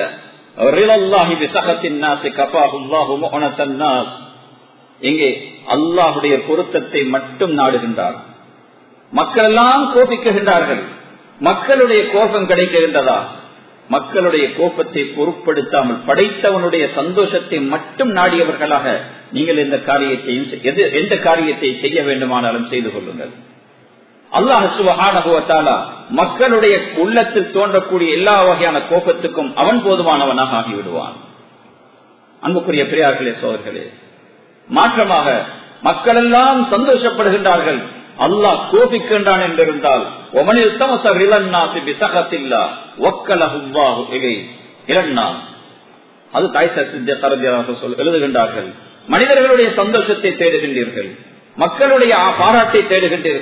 இங்கே அல்லாஹுடைய பொருத்தத்தை மட்டும் நாடுகின்றார் மக்கள் எல்லாம் கோபிக்குகின்றார்கள் மக்களுடைய கோபம் கிடைக்கின்றதா மக்களுடைய கோபத்தை பொருட்படுத்தாமல் படைத்தவனுடைய சந்தோஷத்தை மட்டும் நாடியவர்களாக நீங்கள் எந்த காரியத்தையும் எந்த காரியத்தை செய்ய வேண்டுமானாலும் செய்து கொள்ளுங்கள் அல்லாஹ் சுபஹானகுவத்தாலா மக்களுடைய உள்ளத்தில் தோன்றக்கூடிய எல்லா வகையான கோபத்துக்கும் அவன் போதுமானவனாக ஆகிவிடுவான் அன்புக்குரிய பெரியார்களே சோதர்களே மாற்றமாக மக்கள் எல்லாம் சந்தோஷப்படுகின்றார்கள் அல்லாஹ் கோபிக்கின்றான் என்றிருந்தால் ஒமனில் தமசர் இளநாசி விசகத்தில்லா ஒக்கலஹுவாஹு இலை இளநாஸ் அது தாய்சா சித்திய கரதியாக சொல் எழுதுகின்றார்கள் மனிதர்களுடைய சந்தோஷத்தை தேடுகின்றீர்கள் மக்களுடைய பாராட்டை தேடுகின்றீர்கள்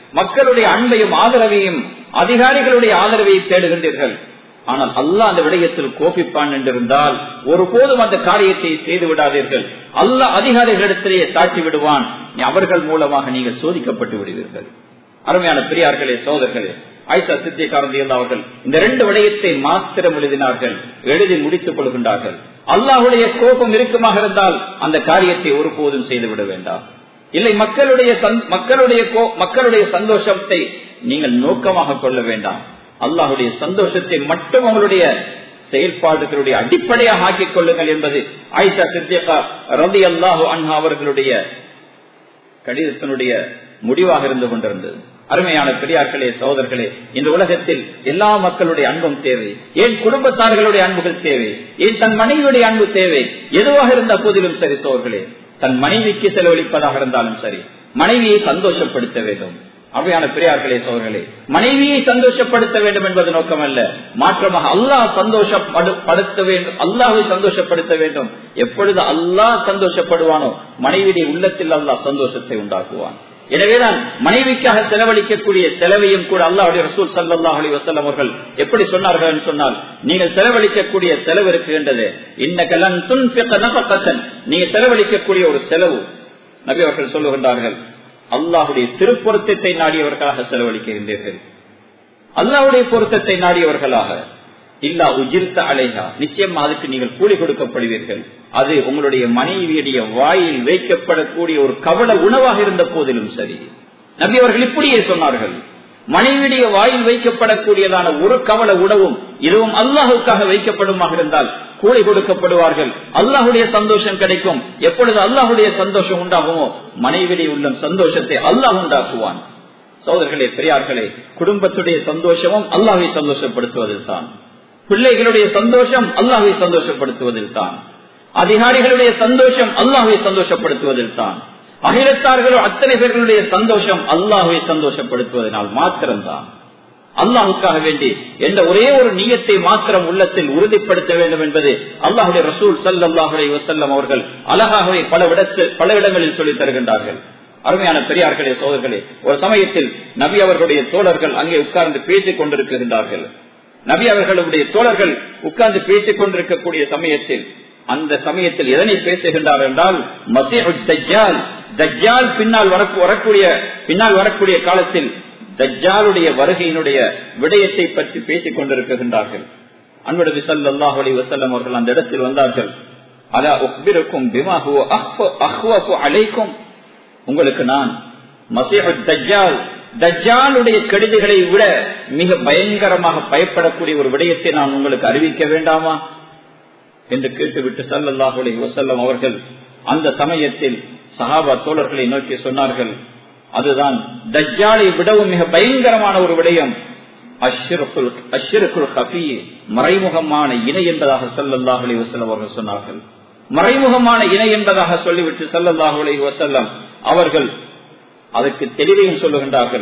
மக்களுடைய அன்பையும் ஆதரவையும் அதிகாரிகளுடைய ஆதரவையும் தேடுகின்றீர்கள் ஆனால் அல்லாஹ் அந்த விடயத்தில் கோபிப்பான் என்றிருந்தால் ஒருபோதும் அந்த காரியத்தை செய்து விடாதீர்கள் அல்லாஹ் அதிகாரிகளிடத்திலேயே தாக்கி விடுவான் அவர்கள் மூலமாக நீங்கள் சோதிக்கப்பட்டு விடுவீர்கள் அருமையான பெரியார்களே சோதர்களே ஐசா சித்திகாரந்தி அவர்கள் இந்த ரெண்டு விடயத்தை மாத்திரம் எழுதினார்கள் எழுதி முடித்துக் கொள்கின்றார்கள் அல்லாஹுடைய கோபம் இருக்குமாக இருந்தால் அந்த காரியத்தை ஒருபோதும் செய்துவிட வேண்டாம் இல்லை மக்களுடைய மக்களுடைய மக்களுடைய சந்தோஷத்தை நீங்கள் நோக்கமாக கொள்ள வேண்டாம் அல்லாஹுடைய சந்தோஷத்தை மட்டும் அவங்களுடைய செயல்பாடுகளுடைய அடிப்படையாக ஆக்கிக் கொள்ளுங்கள் என்பது ஆயிஷா சித்திகா ரவி அல்லாஹு அன்ஹா அவர்களுடைய கடிதத்தினுடைய முடிவாக இருந்து கொண்டிருந்தது அருமையான பெரியார்களே சகோதரர்களே இந்த உலகத்தில் எல்லா மக்களுடைய அன்பும் தேவை ஏன் குடும்பத்தார்களுடைய அன்புகள் தேவை ஏன் தன் மனைவியுடைய அன்பு தேவை எதுவாக இருந்த போதிலும் சரி சோர்களே தன் மனைவிக்கு செலவழிப்பதாக இருந்தாலும் சரி மனைவியை சந்தோஷப்படுத்த வேண்டும் அவையான பெரியார்களே சோழர்களே மனைவியை சந்தோஷப்படுத்த வேண்டும் என்பது நோக்கம் அல்ல மாற்றமாக அல்லாஹ் சந்தோஷப்படுத்த வேண்டும் அல்லாஹை சந்தோஷப்படுத்த வேண்டும் எப்பொழுது அல்லாஹ் சந்தோஷப்படுவானோ மனைவியுடைய உள்ளத்தில் அல்லாஹ் சந்தோஷத்தை உண்டாக்குவான் எனவேதான் மனைவிக்காக செலவழிக்கக்கூடிய செலவையும் கூட அல்லாஹுடைய ரசூல் சல்லாஹ் அலி வசல்லம் அவர்கள் எப்படி சொன்னார்கள் என்று சொன்னால் நீங்கள் செலவழிக்கக்கூடிய செலவு இருக்குகின்றது இந்த கலன் துன் நீங்க செலவழிக்கக்கூடிய ஒரு செலவு நபி அவர்கள் சொல்லுகின்றார்கள் அல்லாஹுடைய திருப்பொருத்தத்தை நாடியவர்களாக செலவழிக்கின்றீர்கள் அல்லாஹுடைய பொருத்தத்தை நாடியவர்களாக இல்லா உஜிர்த்த அலைகா நிச்சயமா அதுக்கு நீங்கள் கூலி கொடுக்கப்படுவீர்கள் அது உங்களுடைய மனைவியுடைய வாயில் வைக்கப்படக்கூடிய ஒரு கவல உணவாக இருந்த போதிலும் சரி நபி அவர்கள் இப்படியே சொன்னார்கள் மனைவியுடைய வாயில் வைக்கப்படக்கூடியதான ஒரு கவல உணவும் இதுவும் அல்லாஹுக்காக வைக்கப்படுமாக இருந்தால் கூலி கொடுக்கப்படுவார்கள் அல்லாஹுடைய சந்தோஷம் கிடைக்கும் எப்பொழுது அல்லாஹுடைய சந்தோஷம் உண்டாகுமோ மனைவியுடைய உள்ள சந்தோஷத்தை அல்லாஹ் உண்டாக்குவான் சோதர்களே பெரியார்களே குடும்பத்துடைய சந்தோஷமும் அல்லாஹை சந்தோஷப்படுத்துவதில் தான் பிள்ளைகளுடைய சந்தோஷம் அல்லாஹை சந்தோஷப்படுத்துவதில் தான் அதிகாரிகளுடைய சந்தோஷம் அல்லாஹை சந்தோஷப்படுத்துவதில் தான் அகிலத்தார்களோ அத்தனை பேர்களுடைய சந்தோஷம் அல்லாஹுவை சந்தோஷப்படுத்துவதனால் மாத்திரம்தான் அல்லாஹுக்காக வேண்டி என்ற ஒரே ஒரு நீயத்தை மாத்திரம் உள்ளத்தில் உறுதிப்படுத்த வேண்டும் என்பது அல்லாஹுடைய ரசூல் சல்லாஹுலே வசல்லம் அவர்கள் அழகாகவே பல இடத்தில் பல இடங்களில் சொல்லித் தருகின்றார்கள் அருமையான பெரியார்களே சோதர்களே ஒரு சமயத்தில் நபி அவர்களுடைய தோழர்கள் அங்கே உட்கார்ந்து பேசிக் கொண்டிருக்கின்றார்கள் நபி அவர்களுடைய தோழர்கள் உட்கார்ந்து பேசிக் கொண்டிருக்கக்கூடிய சமயத்தில் அந்த சமயத்தில் எதனை பேசுகின்றார் என்றால் மசீஹுல் தஜ்ஜால் பின்னால் வரக்கூடிய பின்னால் வரக்கூடிய காலத்தில் தஜ்ஜாலுடைய வருகையினுடைய விடயத்தை பற்றி பேசிக் கொண்டிருக்கின்றார்கள் அன்புடைய சல்லாஹ் அலி வசல்லம் அவர்கள் அந்த இடத்தில் வந்தார்கள் அலா உக்பிருக்கும் பிமாஹுவோ அஹ்வஃபு அலைக்கும் உங்களுக்கு நான் மசீஹு தஜ்ஜால் தஜ்ஜாலுடைய கெடுதிகளை விட மிக பயங்கரமாக பயப்படக்கூடிய ஒரு விடயத்தை நான் உங்களுக்கு அறிவிக்க வேண்டாமா என்று கேட்டுவிட்டு சல்லல்லாஹு அலி வசல்லம் அவர்கள் அந்த சமயத்தில் சஹாபா தோழர்களை நோக்கி சொன்னார்கள் அதுதான் தஜ்ஜாலை விடவும் மிக பயங்கரமான ஒரு விடயம் மறைமுகமான இணை என்பதாக சல்லல்லாஹு அலி வசல்லம் அவர்கள் சொன்னார்கள் மறைமுகமான இணை என்பதாக சொல்லிவிட்டு சல்லல்லாஹு அலி வசல்லம் அவர்கள் அதற்கு தெளிவையும் சொல்லுகின்றார்கள்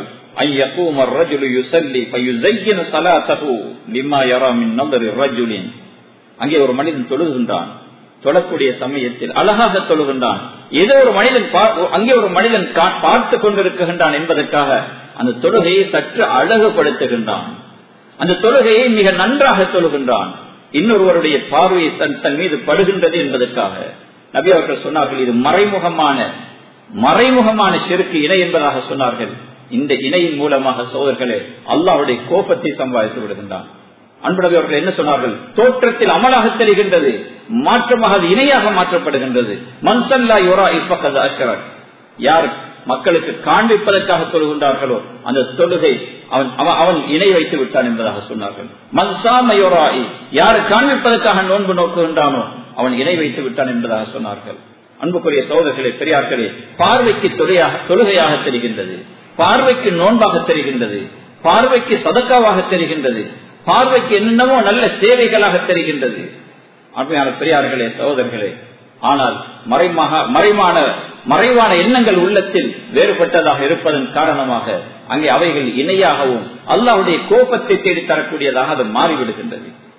அங்கே ஒரு மனிதன் தொழுகின்றான் தொழக்கூடிய சமயத்தில் அழகாக தொழுகின்றான் ஏதோ ஒரு மனிதன் அங்கே ஒரு மனிதன் பார்த்து கொண்டிருக்கின்றான் என்பதற்காக அந்த தொழுகையை சற்று அழகுபடுத்துகின்றான் அந்த தொழுகையை மிக நன்றாக தொழுகின்றான் இன்னொருவருடைய பார்வையை தன் மீது படுகின்றது என்பதற்காக நபி அவர்கள் சொன்னார்கள் இது மறைமுகமான மறைமுகமான செருக்கு இணை என்பதாக சொன்னார்கள் இந்த இணையின் மூலமாக சோதர்களே அல்லாவுடைய கோபத்தை சம்பாதித்து விடுகின்றான் அன்புடவை அவர்கள் என்ன சொன்னார்கள் தோற்றத்தில் அமலாக தெரிகின்றது மாற்றமாக அது இணையாக மாற்றப்படுகின்றது மன்சல்லா யோரா இப்பக்கது அஷ்கரர் யார் மக்களுக்கு காண்பிப்பதற்காக தொழுகின்றார்களோ அந்த தொழுகை அவன் அவன் இணை வைத்து விட்டான் என்பதாக சொன்னார்கள் மன்சாமயோராயி யார் காண்பிப்பதற்காக நோன்பு நோக்குகின்றானோ அவன் இணை வைத்து விட்டான் என்பதாக சொன்னார்கள் அன்புக்குரிய சோதர்களே பெரியார்களே பார்வைக்கு தொழுகையாக தெரிகின்றது பார்வைக்கு நோன்பாக தெரிகின்றது பார்வைக்கு சதக்காவாக தெரிகின்றது பார்வைக்கு என்னென்னமோ நல்ல சேவைகளாக தெரிகின்றது அருமையான பெரியார்களே சகோதரர்களே ஆனால் மறைமாக மறைமான மறைவான எண்ணங்கள் உள்ளத்தில் வேறுபட்டதாக இருப்பதன் காரணமாக அங்கே அவைகள் இணையாகவும் அல்லாவுடைய கோபத்தை தேடி தரக்கூடியதாக அது மாறிவிடுகின்றது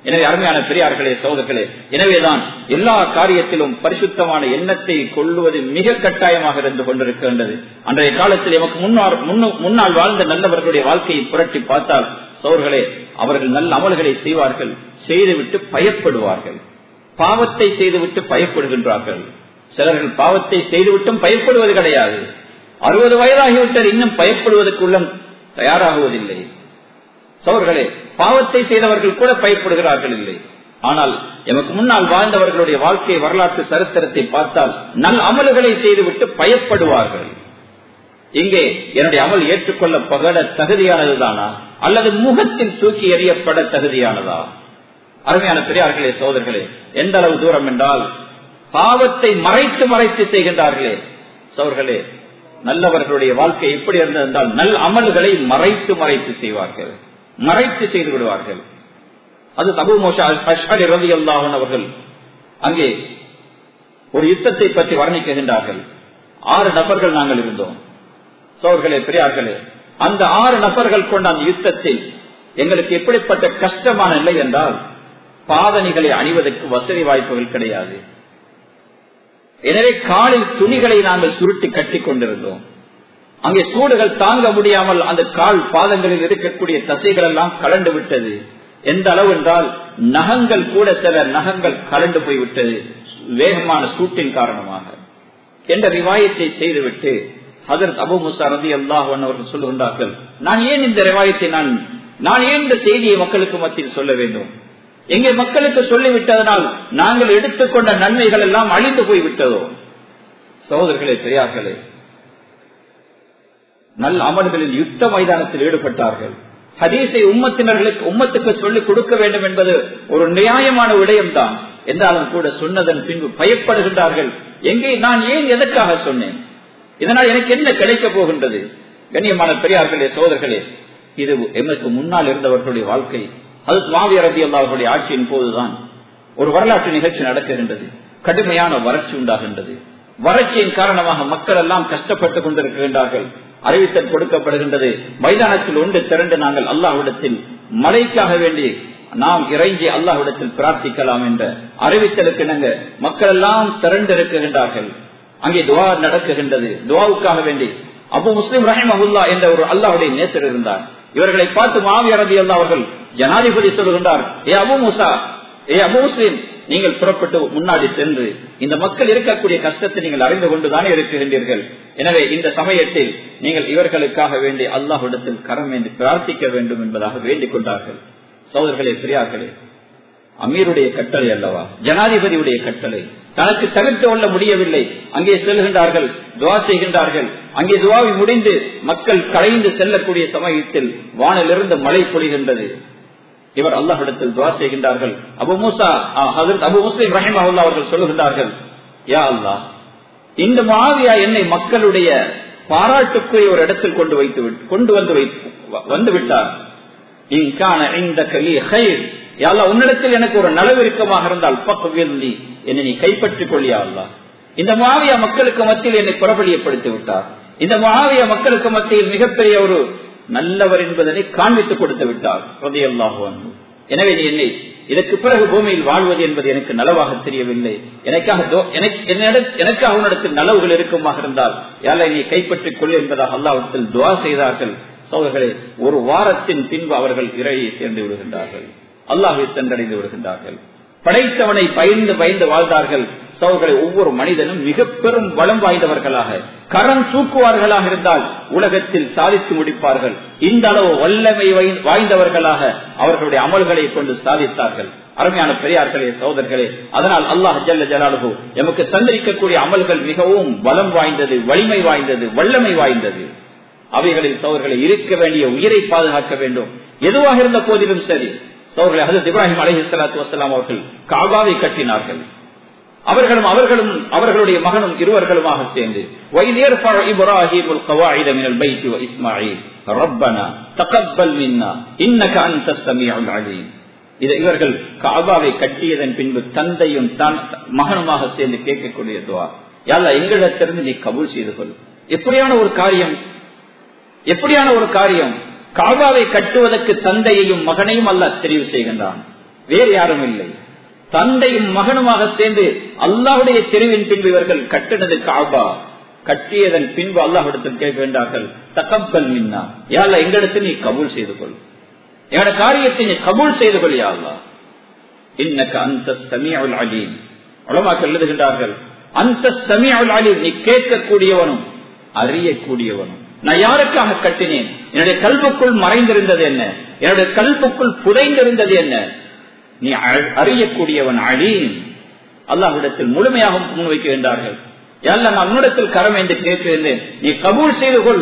எனவே அருமையான பெரியார்களே சோதர்களே எனவேதான் எல்லா காரியத்திலும் பரிசுத்தமான எண்ணத்தை கொள்வது மிக கட்டாயமாக இருந்து கொண்டிருக்கின்றது அன்றைய காலத்தில் எமக்கு முன்னாள் முன்னால் வாழ்ந்த நல்லவர்களுடைய வாழ்க்கையை புரட்டி பார்த்தால் சோர்களே அவர்கள் நல்ல அமல்களை செய்வார்கள் செய்துவிட்டு பயப்படுவார்கள் பாவத்தை செய்துவிட்டு பயப்படுகின்றார்கள் சிலர்கள் பாவத்தை செய்துவிட்டும் பயப்படுவது கிடையாது அறுபது வயதாகிவிட்டால் இன்னும் பயப்படுவதற்கு உள்ளம் தயாராகுவதில்லை சோர்களே பாவத்தை செய்தவர்கள் கூட பயப்படுகிறார்கள் இல்லை ஆனால் எமக்கு முன்னால் வாழ்ந்தவர்களுடைய வாழ்க்கை வரலாற்று சரித்திரத்தை பார்த்தால் நல் அமல்களை செய்துவிட்டு பயப்படுவார்கள் இங்கே என்னுடைய அமல் ஏற்றுக்கொள்ளப்பட தகுதியானதுதானா அல்லது முகத்தில் தூக்கி எறியப்பட தகுதியானதா அருமையான பெரியார்களே சோதர்களே எந்த அளவு தூரம் என்றால் பாவத்தை மறைத்து மறைத்து செய்கின்றார்களே சோர்களே நல்லவர்களுடைய வாழ்க்கை எப்படி இருந்ததென்றால் நல் அமல்களை மறைத்து மறைத்து செய்வார்கள் மறைத்து செய்து விடுவார்கள் அது தபு மோஷா அஷ்அலி ரவி அல்லாஹன் அவர்கள் அங்கே ஒரு யுத்தத்தை பற்றி வர்ணிக்கின்றார்கள் ஆறு நபர்கள் நாங்கள் இருந்தோம் சோர்களே பெரியார்களே அந்த ஆறு நபர்கள் கொண்ட அந்த யுத்தத்தில் எங்களுக்கு எப்படிப்பட்ட கஷ்டமான நிலை என்றால் பாதணிகளை அணிவதற்கு வசதி வாய்ப்புகள் கிடையாது எனவே காலில் துணிகளை நாங்கள் சுருட்டி கட்டி கொண்டிருந்தோம் அங்கே சூடுகள் தாங்க முடியாமல் அந்த கால் பாதங்களில் இருக்கக்கூடிய தசைகள் எல்லாம் கலண்டு விட்டது எந்த அளவு என்றால் நகங்கள் கூட சில நகங்கள் கலண்டு போய்விட்டது வேகமான சூட்டின் காரணமாக என்ற ரிவாயத்தை செய்துவிட்டு ஹதரத் அபு முசா ரதி அல்லாஹன் அவர்கள் சொல்லுகின்றார்கள் நான் ஏன் இந்த ரிவாயத்தை நான் நான் ஏன் இந்த செய்தியை மக்களுக்கு மத்தியில் சொல்ல வேண்டும் எங்கே மக்களுக்கு சொல்லிவிட்டதனால் நாங்கள் எடுத்துக்கொண்ட நன்மைகள் எல்லாம் அழிந்து போய்விட்டதோ சகோதரர்களே பெரியார்களே நல்ல அமல்களில் யுத்த மைதானத்தில் ஈடுபட்டார்கள் ஹதீஸை உம்மத்தினர்களுக்கு உம்மத்துக்கு சொல்லிக் கொடுக்க வேண்டும் என்பது ஒரு நியாயமான விடயம்தான் என்றாலும் கூட சொன்னதன் பின்பு பயப்படுகின்றார்கள் எங்கே நான் ஏன் எதற்காக சொன்னேன் இதனால் எனக்கு என்ன கிடைக்க போகின்றது கண்ணியமான பெரியார்களே சோதர்களே இது எமக்கு முன்னால் இருந்தவர்களுடைய வாழ்க்கை அது மாவிய ரபி அல்லாவுடைய ஆட்சியின் போதுதான் ஒரு வரலாற்று நிகழ்ச்சி நடக்குகின்றது கடுமையான வறட்சி உண்டாகின்றது வறட்சியின் காரணமாக மக்கள் எல்லாம் கஷ்டப்பட்டுக் கொண்டிருக்கின்றார்கள் அறிவித்தல் கொடுக்கப்படுகின்றது மைதானத்தில் ஒன்று திரண்டு நாங்கள் அல்லாஹ்விடத்தில் மழைக்காக வேண்டி நாம் இறைஞ்சி அல்லாஹ்விடத்தில் பிரார்த்திக்கலாம் என்ற அறிவித்தலுக்கு நாங்க மக்கள் எல்லாம் திரண்டு இருக்குகின்றார்கள் அங்கே துவா நடக்குகின்றது துவாவுக்காக வேண்டி அபு முஸ்லிம் ரஹிம் அபுல்லா என்ற ஒரு அல்லாஹுடைய நேசர் இருந்தார் இவர்களை பார்த்து மாவி அரபி அல்லா அவர்கள் ஜனாதிபதி சொல்லுகின்றார் ஏ அபு முசா ஏ அபு முஸ்லிம் நீங்கள் புறப்பட்டு முன்னாடி சென்று இந்த மக்கள் இருக்கக்கூடிய கஷ்டத்தை நீங்கள் அறிந்து கொண்டுதானே இருக்குகின்றீர்கள் எனவே இந்த சமயத்தில் நீங்கள் இவர்களுக்காக வேண்டி அல்லாஹ்விடத்தில் கரம் வேண்டி பிரார்த்திக்க வேண்டும் என்பதாக வேண்டிக் கொண்டார்கள் சோதர்களே பெரியார்களே அமீருடைய கட்டளை அல்லவா ஜனாதிபதியுடைய கட்டளை தனக்கு தவிர்த்து கொள்ள முடியவில்லை அங்கே செல்கின்றார்கள் துவா செய்கின்றார்கள் அங்கே துவாவி முடிந்து மக்கள் கலைந்து செல்லக்கூடிய சமயத்தில் வானிலிருந்து மழை பொழிகின்றது இவர் அல்லாஹிடத்தில் துவா செய்கின்றார்கள் அபு மூசா அபு முஸ்லிம் ரஹிம் அவர்கள் சொல்லுகின்றார்கள் யா அல்லா இந்த மாவியா என்னை மக்களுடைய பாராட்டுக்குரிய ஒரு இடத்தில் கொண்டு வைத்து கொண்டு வந்து வந்து விட்டார் இங்கான இந்த கலி ஹைர் யாழ்லா உன்னிடத்தில் எனக்கு ஒரு நலவிருக்கமாக இருந்தால் பக்கவியந்தி என்னை நீ கைப்பற்றிக் கொள்ளியா அல்லா இந்த மாவியா மக்களுக்கு மத்தியில் என்னை புறப்படியப்படுத்தி விட்டார் இந்த மாவியா மக்களுக்கு மத்தியில் மிகப்பெரிய ஒரு நல்லவர் என்பதனை காண்பித்துக் கொடுத்து விட்டார் ரதியல்லாஹுவன் எனவே நீ என்னை இதற்கு பிறகு பூமியில் வாழ்வது என்பது எனக்கு நலவாக தெரியவில்லை எனக்காக எனக்காக உன்னிடத்தில் நலவுகள் இருக்குமாக இருந்தால் யாரை நீ கைப்பற்றிக் கொள் என்பதாக அல்லாவிடத்தில் துவா செய்தார்கள் சோதர்களே ஒரு வாரத்தின் பின்பு அவர்கள் இறையை சேர்ந்து விடுகின்றார்கள் அல்லாஹை சென்றடைந்து விடுகின்றார்கள் படைத்தவனை பயந்து பயந்து வாழ்ந்தார்கள் சோதர்களை ஒவ்வொரு மனிதனும் மிக பெரும் வளம் வாய்ந்தவர்களாக கரம் தூக்குவார்களாக இருந்தால் உலகத்தில் சாதித்து முடிப்பார்கள் இந்த அளவு வல்லமை வாய்ந்தவர்களாக அவர்களுடைய அமல்களை கொண்டு சாதித்தார்கள் அருமையான பெரியார்களே சோதர்களே அதனால் அல்லாஹ் ஜல்ல ஜலாலுகு எமக்கு தந்திரிக்கக்கூடிய அமல்கள் மிகவும் பலம் வாய்ந்தது வலிமை வாய்ந்தது வல்லமை வாய்ந்தது அவைகளில் சோதர்களை இருக்க வேண்டிய உயிரை பாதுகாக்க வேண்டும் எதுவாக இருந்த போதிலும் சரி சோதர்களை ஹசத் இப்ராஹிம் அலஹி சலாத்து வசலாம் அவர்கள் காபாவை கட்டினார்கள் அவர்களும் அவர்களும் அவர்களுடைய மகனும் இருவர்களுமாக சேர்ந்து இப்ராஹிம் இஸ்மாயில் ரப்பனா தகப்பல் மின்னா இன்னக அந்த சமீஅல் அலீம் இது இவர்கள் காபாவை கட்டியதன் பின்பு தந்தையும் தான் மகனுமாக சேர்ந்து கேட்கக்கூடிய துவா யாரா எங்களிடத்திலிருந்து நீ கபூல் செய்து கொள் எப்படியான ஒரு காரியம் எப்படியான ஒரு காரியம் காபாவை கட்டுவதற்கு தந்தையையும் மகனையும் அல்ல தெரிவு செய்கின்றான் வேறு யாரும் இல்லை தந்தையும் மகனுமாக சேர்ந்து அல்லாஹுடைய தெரிவின் பின்பு இவர்கள் கட்டினது காபா கட்டியதன் பின்பு அல்லாஹிடத்தில் கேட்க வேண்டார்கள் தக்கப்பல் மின்னா யாழ்ல எங்களிடத்தில் நீ கபூல் செய்து கொள் என்னோட காரியத்தை நீ கபூல் செய்து கொள் யாழ்லா இன்னக்கு அந்த சமியாவுல் அலீம் உலமாக்கள் எழுதுகின்றார்கள் அந்த சமியாவுல் அலீம் நீ கேட்கக்கூடியவனும் அறியக்கூடியவனும் நான் யாருக்காக கட்டினேன் என்னுடைய கல்புக்குள் மறைந்திருந்தது என்ன என்னுடைய கல்புக்குள் புதைந்திருந்தது என்ன நீ அறியக்கூடியவன் அலீம் அல்லாஹிடத்தில் முழுமையாக முன்வைக்கின்றார்கள் எல்லாம் நான் உன்னிடத்தில் கரம் என்று கேட்கிறேன் நீ கபூல் செய்து கொள்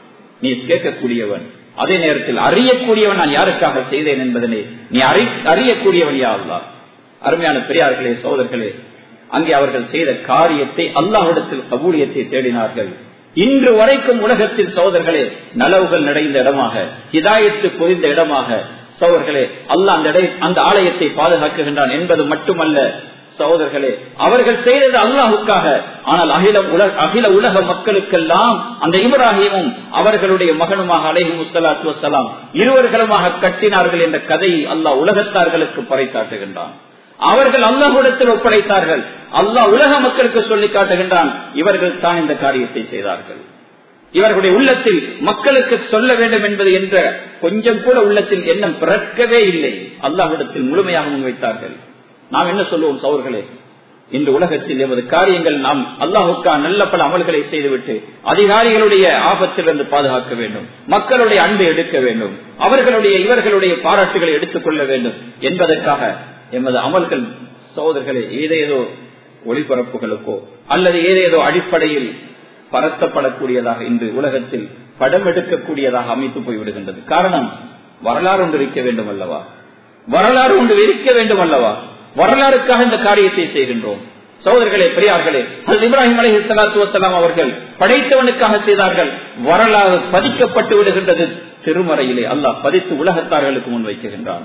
நீ கேட்கக்கூடியவன் அதே நேரத்தில் அறியக்கூடியவன் நான் யாருக்காக செய்தேன் என்பதனை நீ அறியக்கூடியவன் யாருலா அருமையான பெரியார்களே சோதர்களே அங்கே அவர்கள் செய்த காரியத்தை அல்லாஹிடத்தில் கபூலியத்தை தேடினார்கள் இன்று வரைக்கும் உலகத்தில் சோதர்களே நலவுகள் நிறைந்த இடமாக ஹிதாயத்து பொதிந்த இடமாக சோதர்களே அல்ல அந்த அந்த ஆலயத்தை பாதுகாக்குகின்றான் என்பது மட்டுமல்ல சகோதரர்களே அவர்கள் செய்தது அல்லாஹுக்காக ஆனால் அகில உலக அகில உலக மக்களுக்கெல்லாம் அந்த இப்ராஹிமும் அவர்களுடைய மகனுமாக அலைஹி முசலாத்து வசலாம் இருவர்களுமாக கட்டினார்கள் என்ற கதையை அல்லாஹ் உலகத்தார்களுக்கு பறைசாட்டுகின்றான் அவர்கள் அல்லாஹுடத்தில் ஒப்படைத்தார்கள் அல்லாஹ் உலக மக்களுக்கு சொல்லி காட்டுகின்றான் இவர்கள் தான் இந்த காரியத்தை செய்தார்கள் இவர்களுடைய உள்ளத்தில் மக்களுக்கு சொல்ல வேண்டும் என்பது என்ற கொஞ்சம் கூட உள்ளத்தில் எண்ணம் பிறக்கவே இல்லை அல்லாஹிடத்தில் முழுமையாக முன்வைத்தார்கள் நாம் என்ன சொல்லுவோம் சவர்களே இன்று உலகத்தில் எமது காரியங்கள் நாம் அல்லாஹுக்கா நல்ல பல அமல்களை செய்துவிட்டு அதிகாரிகளுடைய ஆபத்திலிருந்து பாதுகாக்க வேண்டும் மக்களுடைய அன்பை எடுக்க வேண்டும் அவர்களுடைய இவர்களுடைய பாராட்டுகளை எடுத்துக் கொள்ள வேண்டும் என்பதற்காக எமது அமல்கள் சகோதரர்களே ஏதேதோ ஒளிபரப்புகளுக்கோ அல்லது ஏதேதோ அடிப்படையில் பரத்தப்படக்கூடியதாக இன்று உலகத்தில் படம் எடுக்கக்கூடியதாக அமைத்து போய்விடுகின்றது காரணம் வரலாறு ஒன்று இருக்க வேண்டும் அல்லவா வரலாறு ஒன்று இருக்க வேண்டும் அல்லவா வரலாறுக்காக இந்த காரியத்தை செய்கின்றோம் சோதர்களே பெரியார்களே அது இப்ராஹிம் அலி சலாத்து வசலாம் அவர்கள் படைத்தவனுக்காக செய்தார்கள் வரலாறு பதிக்கப்பட்டு விடுகின்றது திருமறையிலே அல்லாஹ் பதித்து உலகத்தார்களுக்கு முன்வைக்கின்றான்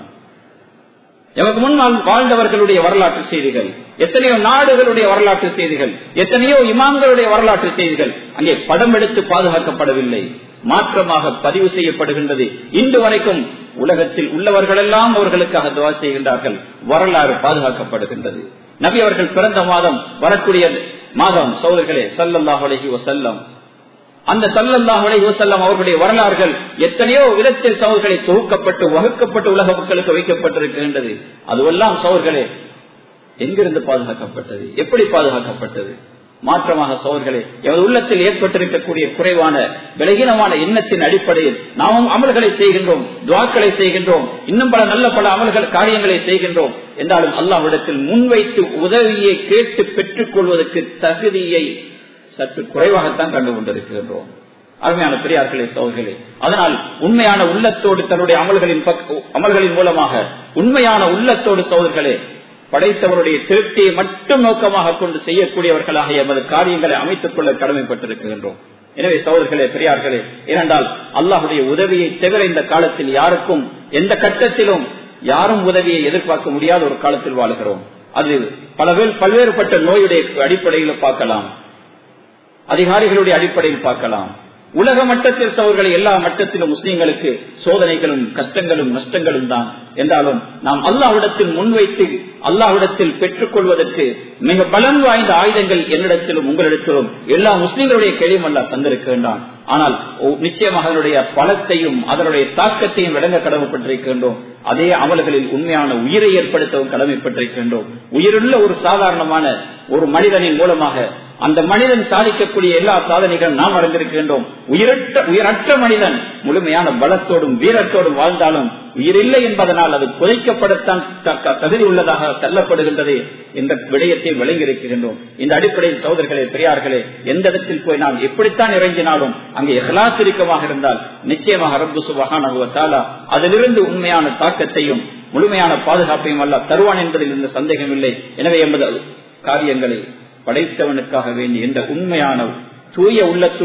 எமக்கு முன்னால் வாழ்ந்தவர்களுடைய வரலாற்று செய்திகள் எத்தனையோ நாடுகளுடைய வரலாற்று செய்திகள் எத்தனையோ இமாம்களுடைய வரலாற்று செய்திகள் அங்கே படம் எடுத்து பாதுகாக்கப்படவில்லை மாற்றமாக பதிவு செய்யப்படுகின்றது இன்று வரைக்கும் உலகத்தில் உள்ளவர்களெல்லாம் அவர்களுக்காக துவா செய்கின்றார்கள் வரலாறு பாதுகாக்கப்படுகின்றது நபி அவர்கள் பிறந்த மாதம் வரக்கூடிய மாதம் சோதர்களே சல்லல்லாஹ் அலஹி வசல்லம் அந்த சல்லல்லாஹ் அலஹி வசல்லம் அவர்களுடைய வரலாறுகள் எத்தனையோ விதத்தில் சோதர்களை தொகுக்கப்பட்டு வகுக்கப்பட்டு உலக மக்களுக்கு வைக்கப்பட்டிருக்கின்றது அதுவெல்லாம் சோதர்களே எங்கிருந்து பாதுகாக்கப்பட்டது எப்படி பாதுகாக்கப்பட்டது மாற்றமாக சோர்களே எமது உள்ளத்தில் ஏற்பட்டிருக்கக்கூடிய குறைவான விலகினமான எண்ணத்தின் அடிப்படையில் நாமும் அமல்களை செய்கின்றோம் துவாக்களை செய்கின்றோம் இன்னும் பல நல்ல பல அமல்கள் காரியங்களை செய்கின்றோம் என்றாலும் அல்லாஹ்விடத்தில் முன்வைத்து உதவியை கேட்டு பெற்றுக் கொள்வதற்கு தகுதியை சற்று குறைவாகத்தான் கண்டு கொண்டிருக்கின்றோம் அருமையான பெரியார்களே சோர்களே அதனால் உண்மையான உள்ளத்தோடு தன்னுடைய அமல்களின் அமல்களின் மூலமாக உண்மையான உள்ளத்தோடு சோதர்களே படைத்தவருடைய திருப்தியை மட்டும் நோக்கமாக கொண்டு செய்யக்கூடியவர்களாக எமது காரியங்களை அமைத்துக் கொள்ள கடமைப்பட்டிருக்கின்றோம் எனவே சோதர்களே பெரியார்களே ஏனென்றால் அல்லாஹுடைய உதவியை தவிர இந்த காலத்தில் யாருக்கும் எந்த கட்டத்திலும் யாரும் உதவியை எதிர்பார்க்க முடியாத ஒரு காலத்தில் வாழுகிறோம் அது பல பல்வேறுபட்ட நோயுடைய அடிப்படையில் பார்க்கலாம் அதிகாரிகளுடைய அடிப்படையில் பார்க்கலாம் உலக மட்டத்தில் சவர்களை எல்லா மட்டத்திலும் முஸ்லீம்களுக்கு சோதனைகளும் கஷ்டங்களும் நஷ்டங்களும் தான் என்றாலும் நாம் அல்லாஹ்விடத்தில் முன்வைத்து அல்லாஹ்விடத்தில் பெற்றுக் கொள்வதற்கு மிக பலம் வாய்ந்த ஆயுதங்கள் என்னிடத்திலும் உங்களிடத்திலும் எல்லா முஸ்லீம்களுடைய கேள்வியும் அல்ல தந்திருக்கின்றான் ஆனால் நிச்சயமாக அதனுடைய பலத்தையும் அதனுடைய தாக்கத்தையும் விளங்க கடமைப்பட்டிருக்கின்றோம் அதே அமல்களில் உண்மையான உயிரை ஏற்படுத்தவும் கடமைப்பட்டிருக்கின்றோம் உயிருள்ள ஒரு சாதாரணமான ஒரு மனிதனின் மூலமாக அந்த மனிதன் சாதிக்கக்கூடிய எல்லா சாதனைகளும் நாம் அறிந்திருக்கின்றோம் உயிரற்ற உயிரற்ற மனிதன் முழுமையான பலத்தோடும் வீரத்தோடும் வாழ்ந்தாலும் உயிரில்லை என்பதனால் அது புதைக்கப்படத்தான் தகுதி உள்ளதாக தள்ளப்படுகின்றது என்ற விடயத்தை விளங்கியிருக்கின்றோம் இந்த அடிப்படையில் சோதர்களே பெரியார்களே எந்த இடத்தில் போய் நாம் எப்படித்தான் இறங்கினாலும் அங்கே எஹ்லாசிரிக்கமாக இருந்தால் நிச்சயமாக ரப்பு சுபகான அதிலிருந்து உண்மையான தாக்கத்தையும் முழுமையான பாதுகாப்பையும் அல்ல தருவான் என்பதில் இருந்த சந்தேகம் இல்லை எனவே என்பது காரியங்களை படைத்தவனுக்காக வேண்டி என்ற உண்மையான தூய உள்ளத்துடைய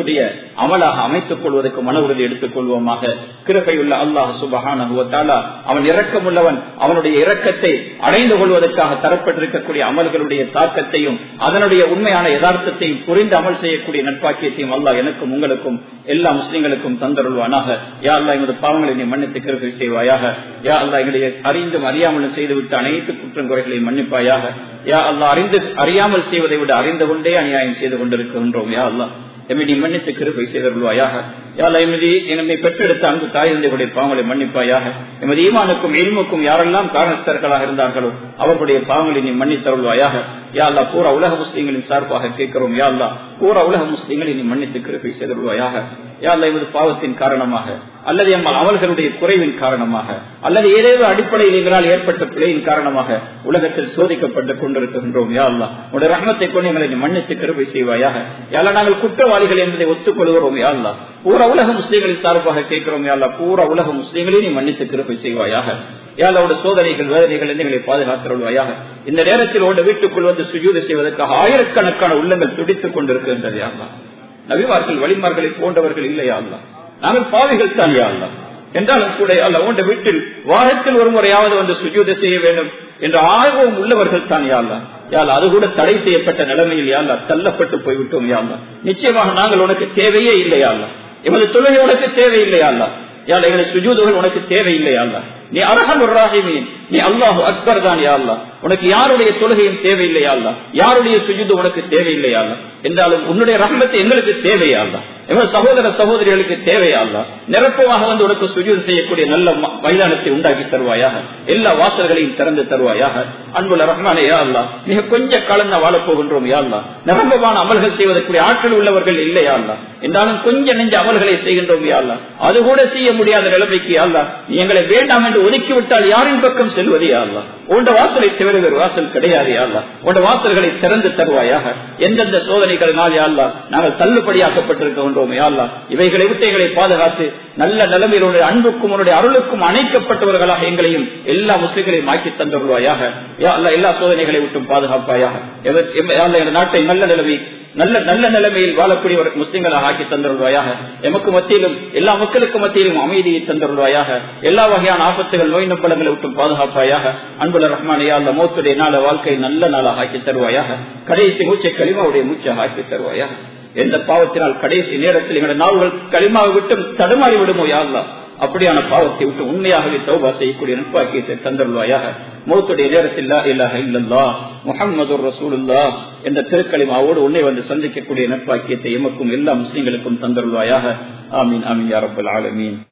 அமலாக அமைத்துக் கொள்வதற்கு மன உறுதி எடுத்துக் கொள்வோமாக கிருகையுள்ள அல்லாஹ் சுபஹான அவன் இரக்கமுள்ளவன் அவனுடைய இரக்கத்தை அடைந்து கொள்வதற்காக தரப்பட்டிருக்கக்கூடிய அமல்களுடைய தாக்கத்தையும் அதனுடைய உண்மையான யதார்த்தத்தையும் புரிந்து அமல் செய்யக்கூடிய நட்பாக்கியத்தையும் அல்லாஹ் எனக்கும் உங்களுக்கும் எல்லா முஸ்லிம்களுக்கும் தந்தருள்வானாக யா அல்லா எங்களுடைய பாவங்களை நீ மன்னித்து கிருப்பை செய்வாயாக யா அல்லா எங்களுடைய அறிந்தும் அறியாமலும் செய்துவிட்டு அனைத்து குற்றங்குறைகளையும் மன்னிப்பாயாக யா அல்லா அறிந்து அறியாமல் செய்வதை விட அறிந்து கொண்டே அநியாயம் செய்து கொண்டிருக்கின்றோம் யா அல்லா எம்மை நீ மன்னித்து கிருப்பை செய்தருள்வாயாக யாழ் எமதி என்னை பெற்றெடுத்த அன்பு தாய் தந்தைகளுடைய பாவங்களை மன்னிப்பாயாக எமது ஈமானுக்கும் எல்முக்கும் யாரெல்லாம் காரணஸ்தர்களாக இருந்தார்களோ அவர்களுடைய பாவங்களை நீ மன்னித்தருள்வாயாக யாழ்லா பூரா உலக முஸ்லீம்களின் சார்பாக கேட்கிறோம் யாழ்லா பூரா உலக முஸ்லீம்களை நீ மன்னித்து கிருப்பை செய்தருள்வாயாக யாழ்லா இவது பாவத்தின் காரணமாக அல்லது எம்மால் அவர்களுடைய குறைவின் காரணமாக அல்லது ஏதேதோ அடிப்படையில் எங்களால் ஏற்பட்ட பிழையின் காரணமாக உலகத்தில் சோதிக்கப்பட்டுக் கொண்டிருக்கின்றோம் யா அல்லா உடைய ரகமத்தை கொண்டு எங்களை நீ மன்னித்து கருவை செய்வாயாக யாரா நாங்கள் குற்றவாளிகள் என்பதை ஒத்துக்கொள்கிறோம் யா அல்லா பூரா உலக முஸ்லீம்களின் சார்பாக கேட்கிறோம் யா அல்லா பூரா உலக முஸ்லீம்களை நீ மன்னித்து கிருப்பை செய்வாயாக யாழோட சோதனைகள் வேதனைகள் எங்களை பாதுகாத்திருவாயாக இந்த நேரத்தில் உடைய வீட்டுக்குள் வந்து சுஜூதி செய்வதற்காக ஆயிரக்கணக்கான உள்ளங்கள் துடித்துக் கொண்டிருக்கின்றது யாழ்லா நபிமார்கள் வழிமார்களை போன்றவர்கள் இல்லையா அல்லா நாங்கள் பாவிகள் தான் யாழ்லா என்றாலும் கூட அல்ல உண்ட வீட்டில் வாரத்தில் ஒரு முறையாவது வந்து சுஜூதை செய்ய வேண்டும் என்ற ஆர்வம் உள்ளவர்கள் தான் யாழ்லா யாழ் அது கூட தடை செய்யப்பட்ட நிலைமையில் யாழ்லா தள்ளப்பட்டு போய்விட்டோம் யாழ்லா நிச்சயமாக நாங்கள் உனக்கு தேவையே இல்லையாள்லா எமது தொழுகை உனக்கு தேவையில்லையாள்லா யாழ் எங்களை சுஜூதுகள் உனக்கு தேவையில்லையாள்லா நீ அரகம் மீன் நீ அல்லாஹு அக்பர் தான் யாழ்லா உனக்கு யாருடைய தொழுகையும் தேவையில்லையாள்லா யாருடைய சுஜுது உனக்கு தேவையில்லையாள்லா என்றாலும் உன்னுடைய ரகமத்தை எங்களுக்கு தேவையாள்லா எவ்வளவு சகோதர சகோதரிகளுக்கு தேவையாள்லா நிரப்பமாக வந்து உனக்கு சுஜூது செய்யக்கூடிய நல்ல மைதானத்தை உண்டாக்கி தருவாயாக எல்லா வாசல்களையும் திறந்து தருவாயாக அன்புல ரஹ்மானே யா அல்லா மிக கொஞ்ச காலம் தான் வாழப் போகின்றோம் யாழ்லா நிரம்பமான அமல்கள் செய்வதற்குரிய ஆற்றல் உள்ளவர்கள் இல்லையா அல்லா என்றாலும் கொஞ்ச நெஞ்ச அமல்களை செய்கின்றோம் யாழ்லா அது கூட செய்ய முடியாத நிலைமைக்கு யாழ்லா நீ எங்களை வேண்டாம் என்று ஒதுக்கிவிட்டால் யாரின் பக்கம் செல்வது யாழ்லா உண்ட வாசலை தவிர வேறு வாசல் கிடையாது யாழ்லா உண்ட வாசல்களை திறந்து தருவாயாக எந்தெந்த சோதனைகளினால் யாழ்லா நாங்கள் தள்ளுபடியாக்கப்பட்டிருக்கின்றோம் யாழ்லா இவைகளை விட்டு எங்களை பாதுகாத்து நல்ல நிலைமையில் உடைய அன்புக்கும் உன்னுடைய அருளுக்கும் அணைக்கப்பட்டவர்களாக எங்களையும் எல்லா முஸ்லிம்களையும் ஆக்கி தந்துள்வாயாக எல்லா சோதனைகளை விட்டும் பாதுகாப்பாயாக எங்கள் நாட்டை நல்ல நிலைமை நல்ல நல்ல நிலைமையில் வாழக்கூடிய ஒரு முஸ்லிம்களாக ஆக்கி தந்துள்வாயாக எமக்கு மத்தியிலும் எல்லா மக்களுக்கு மத்தியிலும் அமைதியை தந்துள்வாயாக எல்லா வகையான ஆபத்துகள் நோய் நம்பலங்களை விட்டும் பாதுகாப்பாயாக அன்புல ரஹ்மானையா அந்த மோத்துடைய நாள வாழ்க்கை நல்ல நாளாக ஆக்கி தருவாயாக கடைசி மூச்சை களிமாவுடைய மூச்சாக ஆக்கி தருவாயாக எந்த பாவத்தினால் கடைசி நேரத்தில் எங்களுடைய நாவுகள் களிமாவை விட்டு தடுமாறி விடுமோ யாருலாம் அப்படியான பாவத்தை விட்டு உண்மையாகவே தௌபா செய்யக்கூடிய நட்பாக்கியத்தை தந்தருவாயாக மௌத்துடைய நேரத்தில் இல்லாஹ இல்லல்லா முகமது ரசூலுல்லா என்ற திருக்களிமாவோடு உன்னை வந்து சந்திக்கக்கூடிய நட்பாக்கியத்தை எமக்கும் எல்லா முஸ்லீம்களுக்கும் தந்தருவாயாக ஆமீன் ஆமீன் யாரப்பல் ஆலமீன்